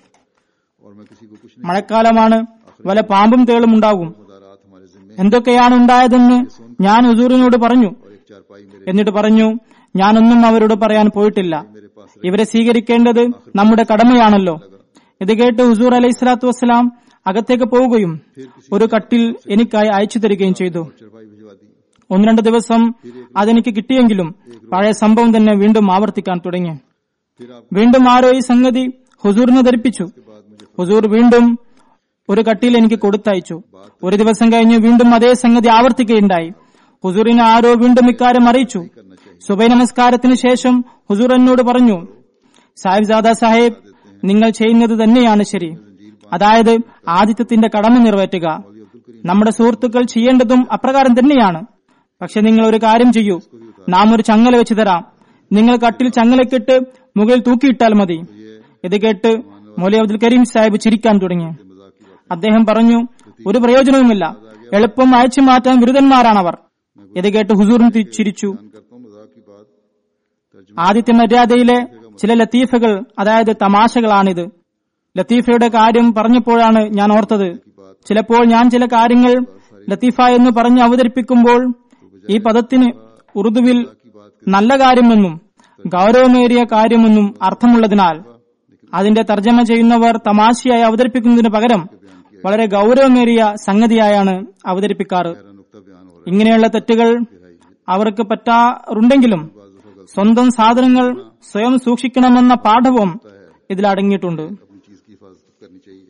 और मैं किसी को कुछ नहीं മഴക്കാലമാണ് വല്ല പാമ്പും തേളും ഉണ്ടാകും खुदा रात हमारे जिम्मे എന്തൊക്കെയാണ് ഉണ്ടായതെന്ന് ഞാൻ ഹുസൂറിനോട് പറഞ്ഞു और एक चारपाई मेरे എന്നിട്ട് പറഞ്ഞു ഞാനൊന്നും അവരോട് പറയാൻ പോയിട്ടില്ല मेरे पास ഇവരെ സ്വീകരിക്കേണ്ടത് നമ്മുടെ കടമയാണല്ലോ ഇത് കേട്ട് ഹുസൂർ അലൈഹി സ്വലാത്തു വസ്സലാം അകത്തേക്ക് പോവുകയും ഒരു കട്ടിൽ എനിക്കായി അയച്ചു തരികയും ചെയ്തു चारपाई भिजवा दी ഒന്ന് രണ്ട് ദിവസം അതെനിക്ക് കിട്ടിയെങ്കിലും പഴയ സംഭവം തന്നെ വീണ്ടും ആവർത്തിക്കാൻ തുടങ്ങി फिर आप വീണ്ടും ആരോ ഈ സംഗതി ഹുസൂറിനെ ധരിപ്പിച്ചു ഹുസൂർ വീണ്ടും ഒരു കട്ടിൽ എനിക്ക് കൊടുത്തയച്ചു ഒരു ദിവസം കഴിഞ്ഞ് വീണ്ടും അതേ സംഗതി ആവർത്തിക്കുകയുണ്ടായി ഹുസൂറിനെ ആരോ വീണ്ടും ഇക്കാര്യം അറിയിച്ചു സുബൈ നമസ്കാരത്തിന് ശേഷം ഹുസൂർ എന്നോട് പറഞ്ഞു സാഹിബ് ദാദാ സാഹിബ് നിങ്ങൾ ചെയ്യുന്നത് തന്നെയാണ് ശരി അതായത് ആദിത്യത്തിന്റെ കടമ നിറവേറ്റുക നമ്മുടെ സുഹൃത്തുക്കൾ ചെയ്യേണ്ടതും അപ്രകാരം തന്നെയാണ് പക്ഷെ നിങ്ങൾ ഒരു കാര്യം ചെയ്യൂ നാം ഒരു ചങ്ങല വെച്ച് തരാം നിങ്ങൾ കട്ടിൽ ചങ്ങലക്കിട്ട് മുകളിൽ തൂക്കിയിട്ടാൽ മതി ഇത് കേട്ട് മൗലി അബ്ദുൽ കരീം സാഹിബ് ചിരിക്കാൻ തുടങ്ങി അദ്ദേഹം പറഞ്ഞു ഒരു പ്രയോജനവുമില്ല എളുപ്പം അയച്ചു മാറ്റാൻ ബിരുദന്മാരാണവർ ഇത് കേട്ട് ഹുസൂറിന് തി- ചിരിച്ചു ध्यान करता हूँ मजाक की बात तर्जुमा ആദിത്യ മര്യാദയിലെ ചില ലത്തീഫകൾ അതായത് തമാശകളാണിത് ലത്തീഫയുടെ കാര്യം പറഞ്ഞപ്പോഴാണ് ഞാൻ ഓർത്തത് ചിലപ്പോൾ ഞാൻ ചില കാര്യങ്ങൾ ലത്തീഫ എന്ന് പറഞ്ഞ് അവതരിപ്പിക്കുമ്പോൾ ഈ പദത്തിന് ഉറുദുവിൽ നല്ല കാര്യമെന്നും ഗൗരവമേറിയ കാര്യമെന്നും അർത്ഥമുള്ളതിനാൽ അതിന്റെ തർജ്ജമ ചെയ്യുന്നവർ തമാശയായി അവതരിപ്പിക്കുന്നതിന് പകരം വളരെ ഗൗരവമേറിയ സംഗതിയായാണ് അവതരിപ്പിക്കാറ് मेरा नुकता बयान हो रहा ഇങ്ങനെയുള്ള തെറ്റുകൾ അവർക്ക് പറ്റാറുണ്ടെങ്കിലും സ്വന്തം സാധനങ്ങൾ സ്വയം സൂക്ഷിക്കണമെന്ന പാഠവും ഇതിൽ അടങ്ങിയിട്ടുണ്ട് है अपनी चीज की हिफाजत करनी चाहिए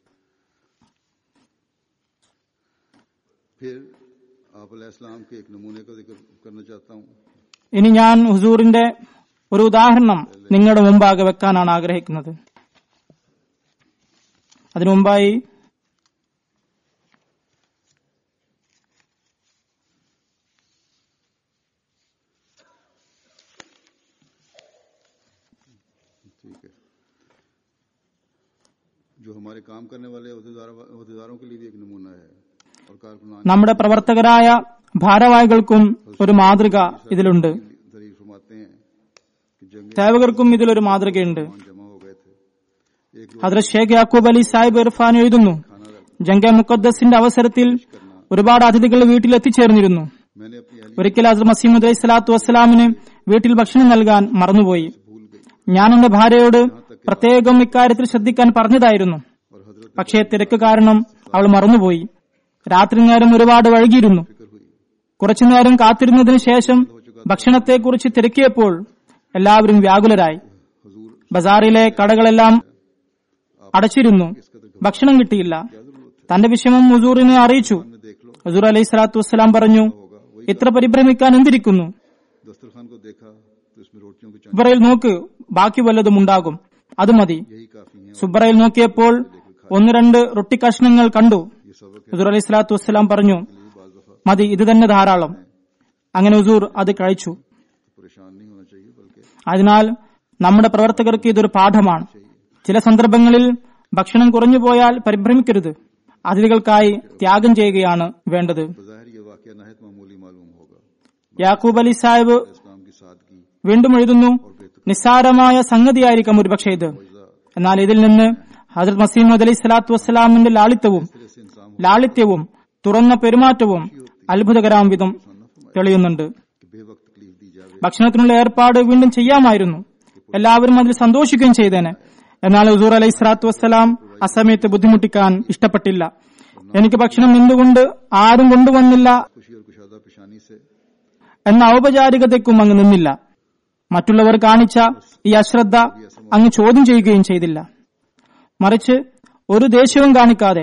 फिर आप अलैहिस्सलाम के एक नमूने का जिक्र करना चाहता हूँ ഇനി ഞാൻ ഹുസൂറിന്റെ ഒരു ഉദാഹരണം നിങ്ങളുടെ മുമ്പാകെ വെക്കാനാണ് ആഗ്രഹിക്കുന്നത് അതിനു മുമ്പായി ठीक है जो हमारे काम करने वाले अहदेदार- अहदेदारों के लिए भी एक नमूना है और कारकुनान നമ്മുടെ പ്രവർത്തകരായ ഭാരവാഹികൾക്കും ഒരു മാതൃക ഇതിലുണ്ട് जरीर फरमाते हैं कि जंग സേവകർക്കും ഇതിലൊരു മാതൃകയുണ്ട് जमा हो गए थे एक ഹദ്രത് ഷേഖ് യാക്കൂബ് അലി സാഹിബ് ഇർഫാൻ എഴുതുന്നു ജംഗ മുക്കദ്ദസിന്റെ അവസരത്തിൽ ഒരുപാട് അതിഥികൾ വീട്ടിൽ എത്തിച്ചേർന്നിരുന്നു मैंने अपनी अहली ഒരിക്കൽ ഹസ്രത് മസീമദ് അലൈഹി സ്വലാത്തു വസ്സലാമിന് വീട്ടിൽ ഭക്ഷണം നൽകാൻ മറന്നുപോയി ഞാൻ എന്റെ ഭാര്യയോട് പ്രത്യേകം ഇക്കാര്യത്തിൽ ശ്രദ്ധിക്കാൻ പറഞ്ഞതായിരുന്നു और हजरत പക്ഷേ തിരക്ക് കാരണം അവൾ മറന്നുപോയി രാത്രി നേരം ഒരുപാട് വൈകിയിരുന്നു കുറച്ചുനേരം കാത്തിരുന്നതിന് ശേഷം ഭക്ഷണത്തെക്കുറിച്ച് തിരക്കിയപ്പോൾ എല്ലാവരും വ്യാകുലരായി हजूर ബസാറിലെ കടകളെല്ലാം അടച്ചിരുന്നു ഭക്ഷണം കിട്ടിയില്ല തന്റെ വിഷമം ഹുസൂറിനെ അറിയിച്ചു में देख लो ഹസൂർ അലൈഹി സ്വലാത്തു വസ്സലാം പറഞ്ഞു ഇത്ര പരിഭ്രമിക്കാൻ എന്തിരിക്കുന്നു दस्तरखान को देखा तो इसमें रोटियों की चंद സുബ്രയിൽ നോക്ക് ബാക്കി വല്ലതും ഉണ്ടാകും അത് മതി यही काफी है സുബ്രയിൽ നോക്കിയപ്പോൾ ഒന്ന് രണ്ട് റൊട്ടി കഷ്ണങ്ങൾ കണ്ടു ये सबक ഹുസൂർ അലൈഹി സ്വലാത്തു വസ്സലാം പറഞ്ഞു है बाज दफा മതി ഇത് തന്നെ ധാരാളം അങ്ങനെ ഹുസൂർ അത് കഴിച്ചു परेशान नहीं होना चाहिए बल्कि അതിനാൽ നമ്മുടെ പ്രവർത്തകർക്ക് ഇതൊരു പാഠമാണ് ചില സന്ദർഭങ്ങളിൽ ഭക്ഷണം കുറഞ്ഞു പോയാൽ പരിഭ്രമിക്കരുത് അതിഥികൾക്കായി ത്യാഗം ചെയ്യുകയാണ് വേണ്ടത് बज़ाहिर ये वाक्य नाहित मामूली मालूम होगा യാക്കൂബ് അലി സാഹിബ് इस्लाम की सादगी വീണ്ടും എഴുതുന്നു നിസ്സാരമായ സംഗതിയായിരിക്കാം ഒരുപക്ഷെ ഇത് എന്നാൽ ഇതിൽ നിന്ന് ഹജറത് മസീമദ് അലി സ്വലാത്തു വസ്സലാമിന്റെ ലാളിത്യവും से इंसान ലാളിത്യവും തുറന്ന പെരുമാറ്റവും അത്ഭുതകരാം വിധം തെളിയുന്നുണ്ട് कि बेवक्त तकलीफ दी जावे ഭക്ഷണത്തിനുള്ള ഏർപ്പാട് വീണ്ടും ചെയ്യാമായിരുന്നു എല്ലാവരും അതിൽ സന്തോഷിക്കുകയും ചെയ്തേനെ എന്നാൽ ഹുസൂർ അലൈഹി സ്വലാത്തു വസ്സലാം അസമയത്ത് ബുദ്ധിമുട്ടിക്കാൻ ഇഷ്ടപ്പെട്ടില്ല എനിക്ക് ഭക്ഷണം എന്തുകൊണ്ട് ആരും കൊണ്ടുവന്നില്ല खुशी और कुशादा पेशानी से എന്ന ഔപചാരികതയ്ക്കും അങ്ങ് നിന്നില്ല മറ്റുള്ളവർ കാണിച്ച ഈ അശ്രദ്ധ അങ്ങ് ചോദ്യം ചെയ്യുകയും ചെയ്തില്ല മറിച്ച് ഒരു ദേഷ്യവും കാണിക്കാതെ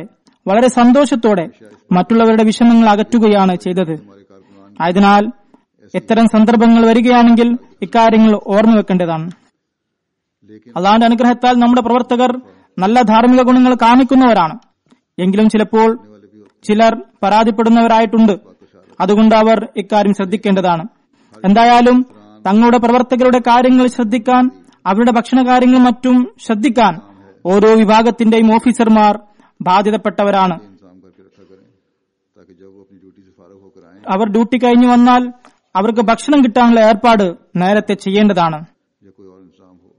വളരെ സന്തോഷത്തോടെ മറ്റുള്ളവരുടെ വിഷമങ്ങൾ അകറ്റുകയാണ് ചെയ്തത് हमारे कारकुनान ആയതിനാൽ ഇത്തരം സന്ദർഭങ്ങൾ വരികയാണെങ്കിൽ ഇക്കാര്യങ്ങൾ ഓർമ്മ വെക്കേണ്ടതാണ് लेकिन അള്ളാന്റെ അനുഗ്രഹത്താൽ നമ്മുടെ പ്രവർത്തകർ നല്ല ധാർമ്മിക ഗുണങ്ങൾ കാണിക്കുന്നവരാണ് എങ്കിലും ചിലപ്പോൾ वाले भी होते ചിലർ പരാതിപ്പെടുന്നവരായിട്ടുണ്ട് അതുകൊണ്ട് അവർ ഇക്കാര്യം ശ്രദ്ധിക്കേണ്ടതാണ് എന്തായാലും തങ്ങളുടെ പ്രവർത്തകരുടെ കാര്യങ്ങൾ ശ്രദ്ധിക്കാൻ അവരുടെ ഭക്ഷണ കാര്യങ്ങൾ മറ്റും ശ്രദ്ധിക്കാൻ ഓരോ വിഭാഗത്തിന്റെയും ഓഫീസർമാർ ബാധ്യതപ്പെട്ടവരാണ് इंतजाम करके रखा करें ताकि जब वो अपनी ड्यूटी से फारग होकर आए അവർ ഡ്യൂട്ടി കഴിഞ്ഞു വന്നാൽ അവർക്ക് ഭക്ഷണം കിട്ടാനുള്ള ഏർപ്പാട് നേരത്തെ ചെയ്യേണ്ടതാണ് या कोई और इंतजाम हो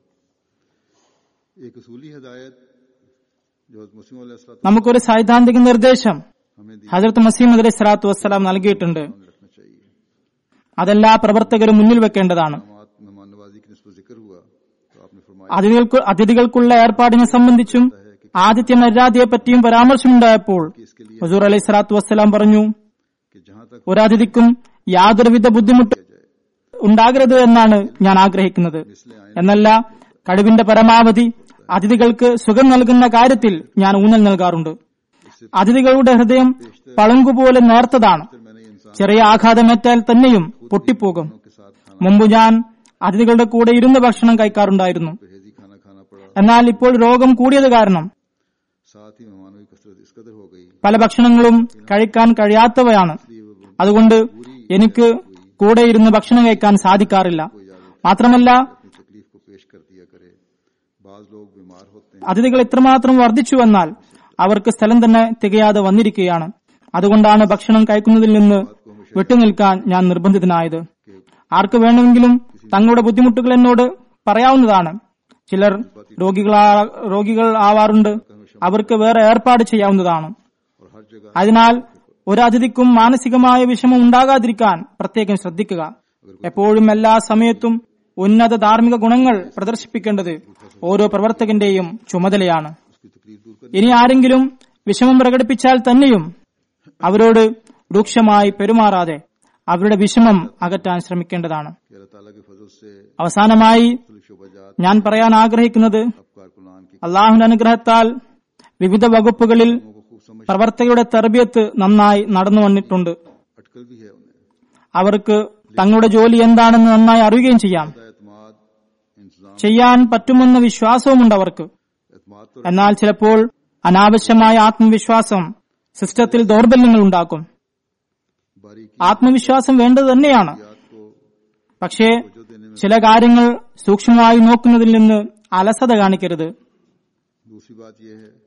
एक असूली हिदायत जो मुस्लिम अलैहिस्सलाम നമുക്കൊരു സൈദ്ധാന്തിക നിർദ്ദേശം हमें दी ഹജറത്ത് മസീം അലൈഹി സ്വലാത്തു വസ്സലാം നൽകിയിട്ടുണ്ട് सामने रखना चाहिए അതെല്ലാ പ്രവർത്തകരും മുന്നിൽ വെക്കേണ്ടതാണ് मेहमान मेहमान नवाजी की निस्बत जिक्र हुआ तो आपने फरमाया അതിഥികൾക്ക് അതിഥികൾക്കുള്ള ഏർപ്പാടിനെ സംബന്ധിച്ചും ആദിത്യ മര്യാദയെ പറ്റിയും പരാമർശമുണ്ടായപ്പോൾ कि इसके लिए ഹസൂർ अലൈഹി സ്വലാത്തു വസ്സലാം പറഞ്ഞു कि जहां तक ഒരു അതിഥിക്കും യാതൊരുവിധ ബുദ്ധിമുട്ടും ഉണ്ടാകരുത് എന്നാണ് ഞാൻ ആഗ്രഹിക്കുന്നത് എന്നല്ല കഴിവിന്റെ പരമാവധി അതിഥികൾക്ക് സുഖം നൽകുന്ന കാര്യത്തിൽ ഞാൻ ഊന്നൽ നൽകാറുണ്ട് അതിഥികളുടെ ഹൃദയം പളുങ്കുപോലെ നേർത്തതാണ് मैंने ये इंसान ചെറിയ ആഘാതമേറ്റാൽ തന്നെയും പൊട്ടിപ്പോകും के साथ खाना മുമ്പ് ഞാൻ അതിഥികളുടെ കൂടെ ഇരുന്ന് ഭക്ഷണം കഴിക്കാറുണ്ടായിരുന്നു परहेजी खाना खाना पड़ा എന്നാൽ ഇപ്പോൾ രോഗം കൂടിയത് കാരണം साथ ही मेहमानों की कसरत इस कदर हो गई പല ഭക്ഷണങ്ങളും കഴിക്കാൻ കഴിയാത്തവയാണ് इसलिए वो അതുകൊണ്ട് എനിക്ക് കൂടെ ഇരുന്ന് ഭക്ഷണം കഴിക്കാൻ സാധിക്കാറില്ല മാത്രമല്ല अपनी तकलीफ को पेश कर दिया करे बाज लोग बीमार होते हैं അതിഥികൾ ഇത്രമാത്രം വർദ്ധിച്ചു എന്നാൽ അവർക്ക് സ്ഥലം തന്നെ തികയാതെ വന്നിരിക്കുകയാണ് അതുകൊണ്ടാണ് ഭക്ഷണം കഴിക്കുന്നതിൽ നിന്ന് വിട്ടുനിൽക്കാൻ ഞാൻ നിർബന്ധിതനായത് ആർക്ക് വേണമെങ്കിലും തങ്ങളുടെ ബുദ്ധിമുട്ടുകൾ എന്നോട് പറയാവുന്നതാണ് ചിലർ രോഗികളാ രോഗികൾ ആവാറുണ്ട് അവർക്ക് വേറെ ഏർപ്പാട് ചെയ്യാവുന്നതാണ് और हर जगह അതിനാൽ ഒരു അതിഥിക്കും മാനസികമായ വിഷമം ഉണ്ടാകാതിരിക്കാൻ പ്രത്യേകം ശ്രദ്ധിക്കുക എപ്പോഴും എല്ലാ സമയത്തും ഉന്നത ധാർമ്മിക ഗുണങ്ങൾ പ്രദർശിപ്പിക്കേണ്ടത് ഓരോ പ്രവർത്തകന്റെയും ചുമതലയാണ് उसकी तकलीफ दूर कर ഇനി ആരെങ്കിലും വിഷമം പ്രകടിപ്പിച്ചാൽ തന്നെയും അവരോട് രൂക്ഷമായി പെരുമാറാതെ അവരുടെ വിഷമം അകറ്റാൻ ശ്രമിക്കേണ്ടതാണ് कि अल्लाह ताला के फजल से അവസാനമായി शोबाजात ഞാൻ പറയാൻ ആഗ്രഹിക്കുന്നത് अब कारकुनान की അള്ളാഹുവിന്റെ അനുഗ്രഹത്താൽ വിവിധ വകുപ്പുകളിൽ को खूब समझ പ്രവർത്തകരുടെ തെർബിയത്ത് നന്നായി നടന്നു വന്നിട്ടുണ്ട് अटकल भी है उन्हें അവർക്ക് തങ്ങളുടെ ജോലി എന്താണെന്ന് നന്നായി അറിയുകയും ചെയ്യാം एतमाद इंतजाम ചെയ്യാൻ പറ്റുമെന്ന വിശ്വാസവുമുണ്ട് അവർക്ക് एतमाद तो എന്നാൽ ചിലപ്പോൾ അനാവശ്യമായ ആത്മവിശ്വാസം സിസ്റ്റത്തിൽ ദൗർബല്യങ്ങൾ ഉണ്ടാക്കും बारीकी ആത്മവിശ്വാസം വേണ്ടത് തന്നെയാണ് याद को പക്ഷേ जो देने में ചില കാര്യങ്ങൾ സൂക്ഷ്മമായി നോക്കുന്നതിൽ നിന്ന് അലസത കാണിക്കരുത് दूसरी बात यह है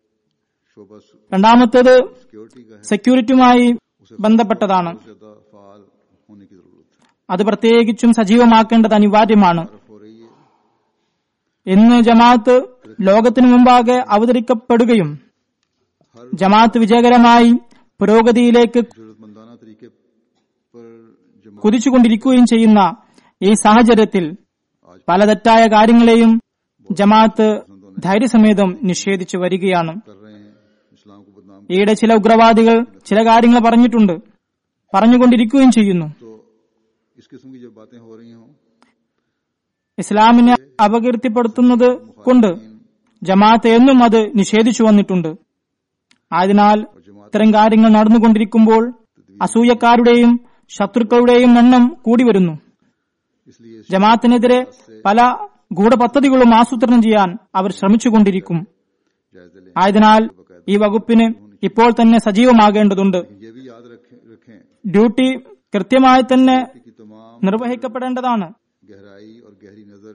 शोबा രണ്ടാമത്തേത് सिक्योरिटी का है സെക്യൂരിറ്റിയുമായി ബന്ധപ്പെട്ടതാണ് बहुत ज्यादा फाल होने की जरूरत है അത് പ്രത്യേകിച്ചും സജീവമാക്കേണ്ടത് അനിവാര്യമാണ് तरफ हो रही है ഇന്ന് ജമാഅത്ത് ലോകത്തിനു മുമ്പാകെ അവതരിക്കപ്പെടുകയും ജമാഅത്ത് വിജയകരമായി പുരോഗതിയിലേക്ക് जरूरतमंदाना तरीके पर जमा കുതിച്ചുകൊണ്ടിരിക്കുകയും ചെയ്യുന്ന ഈ സാഹചര്യത്തിൽ പല തെറ്റായ കാര്യങ്ങളെയും ജമാഅത്ത് ധൈര്യസമേതം നിഷേധിച്ചു വരികയാണ് कर रहे हैं इस्लाम को बदनाम ഈയിടെ ചില ഉഗ്രവാദികൾ ചില കാര്യങ്ങൾ പറഞ്ഞിട്ടുണ്ട് പറഞ്ഞുകൊണ്ടിരിക്കുകയും ചെയ്യുന്നു तो इस किस्म की जब बातें हो रही हों ഇസ്ലാമിനെ അപകീർത്തിപ്പെടുത്തുന്നത് കൊണ്ട് ജമാഅത്ത് എന്നും അത് നിഷേധിച്ചു വന്നിട്ടുണ്ട് ആയതിനാൽ ഇത്തരം കാര്യങ്ങൾ നടന്നുകൊണ്ടിരിക്കുമ്പോൾ അസൂയക്കാരുടെയും ശത്രുക്കളുടെയും എണ്ണം കൂടി വരുന്നു इसलिए ജമാഅത്തിനെതിരെ പല ഗൂഢപദ്ധതികളും ആസൂത്രണം ചെയ്യാൻ അവർ ശ്രമിച്ചുകൊണ്ടിരിക്കും जायजे लें ആയതിനാൽ ഈ വകുപ്പിന് ഇപ്പോൾ തന്നെ സജീവമാകേണ്ടതുണ്ട് ये भी याद रखें रखें ഡ്യൂട്ടി കൃത്യമായി തന്നെ कि तमाम നിർവഹിക്കപ്പെടേണ്ടതാണ് गहराई और गहरी नजर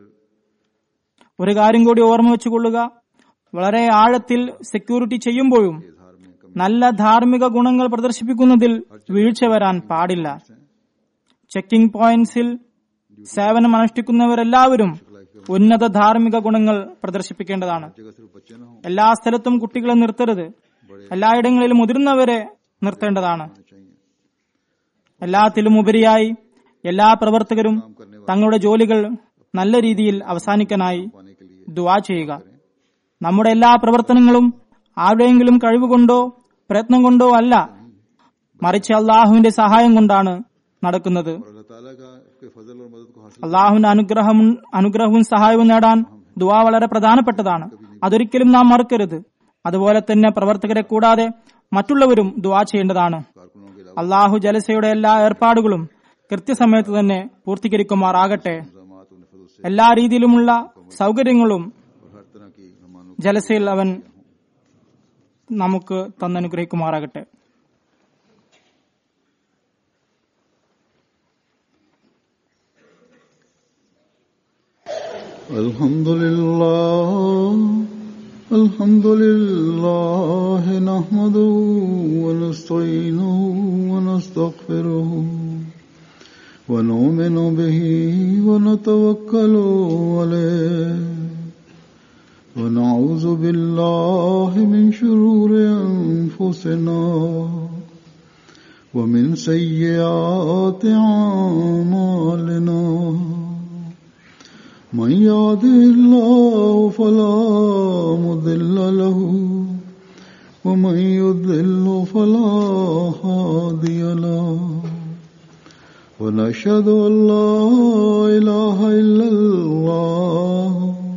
ഒരു കാര്യം കൂടി ഓർമ്മ വെച്ചുകൊള്ളുക വളരെ ആഴത്തിൽ സെക്യൂരിറ്റി ചെയ്യുമ്പോഴും इजहार में कम നല്ല ധാർമ്മിക ഗുണങ്ങൾ പ്രദർശിപ്പിക്കുന്നതിൽ വീഴ്ച വരാൻ പാടില്ല ചെക്കിംഗ് പോയിന്റ്സിൽ സേവനം അനുഷ്ഠിക്കുന്നവരെല്ലാവരും ഉന്നത ധാർമ്മിക ഗുണങ്ങൾ പ്രദർശിപ്പിക്കേണ്ടതാണ് जगह सिर्फ बच्चे ना हों എല്ലാ സ്ഥലത്തും കുട്ടികളെ നിർത്തരുത് എല്ലായിടങ്ങളിലും മുതിർന്നവരെ നിർത്തേണ്ടതാണ് चाहिए എല്ലാത്തിലും ഉപരിയായി എല്ലാ പ്രവർത്തകരും തങ്ങളുടെ ജോലികൾ നല്ല രീതിയിൽ അവസാനിക്കാനായി पाने के लिए ദുവാ ചെയ്യുക നമ്മുടെ എല്ലാ പ്രവർത്തനങ്ങളും ആരുടെയെങ്കിലും കഴിവുകൊണ്ടോ പ്രയത്നം കൊണ്ടോ അല്ല മറിച്ച് അള്ളാഹുവിന്റെ സഹായം കൊണ്ടാണ് നടക്കുന്നത് और अल्लाह ताला का के फजल और मदद को हासिल അള്ളാഹുവിന്റെ അനുഗ്രഹം അനുഗ്രഹവും സഹായവും നേടാൻ ദുവാ വളരെ പ്രധാനപ്പെട്ടതാണ് അതൊരിക്കലും നാം മറക്കരുത് അതുപോലെ തന്നെ പ്രവർത്തകരെ കൂടാതെ മറ്റുള്ളവരും ദുവാ ചെയ്യേണ്ടതാണ് कारकुनों के അള്ളാഹു ജലസയുടെ എല്ലാ ഏർപ്പാടുകളും കൃത്യസമയത്ത് തന്നെ പൂർത്തീകരിക്കുമാറാകട്ടെ इल्जामात और नफरत से എല്ലാ രീതിയിലുമുള്ള സൗകര്യങ്ങളും और हर तरह की मेहमानों ജലസയിൽ അവൻ നമുക്ക് തന്നനുഗ്രഹിക്കുമാറാകട്ടെ الحمد لله الحمد لله نحمده ونستعينه ونستغفره ونؤمن به ونتوكل عليه ونعوذ بالله من شرور أنفسنا ومن سيئات أعمالنا من يهده الله فلا مضل له ومن يضلل فلا هادي له ونشهد أن لا إله إلا الله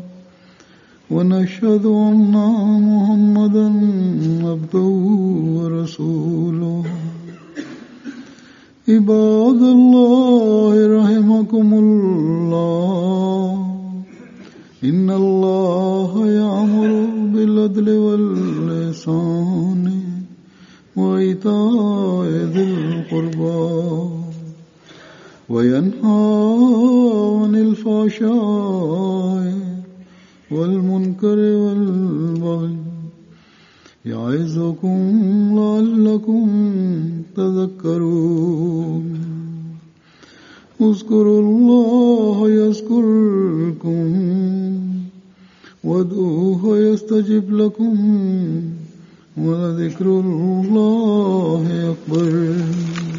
ونشهد أن محمدا عبده ورسوله عباد الله رحمكم الله إن الله يأمر بالعدل واللسان وإيتاء ذي القربى وينهى عن الفحشاء والمنكر والبغي يعظكم لعلكم تذكرون اذكروا الله يذكركم وادعوه يستجب لكم ولذكر الله أكبر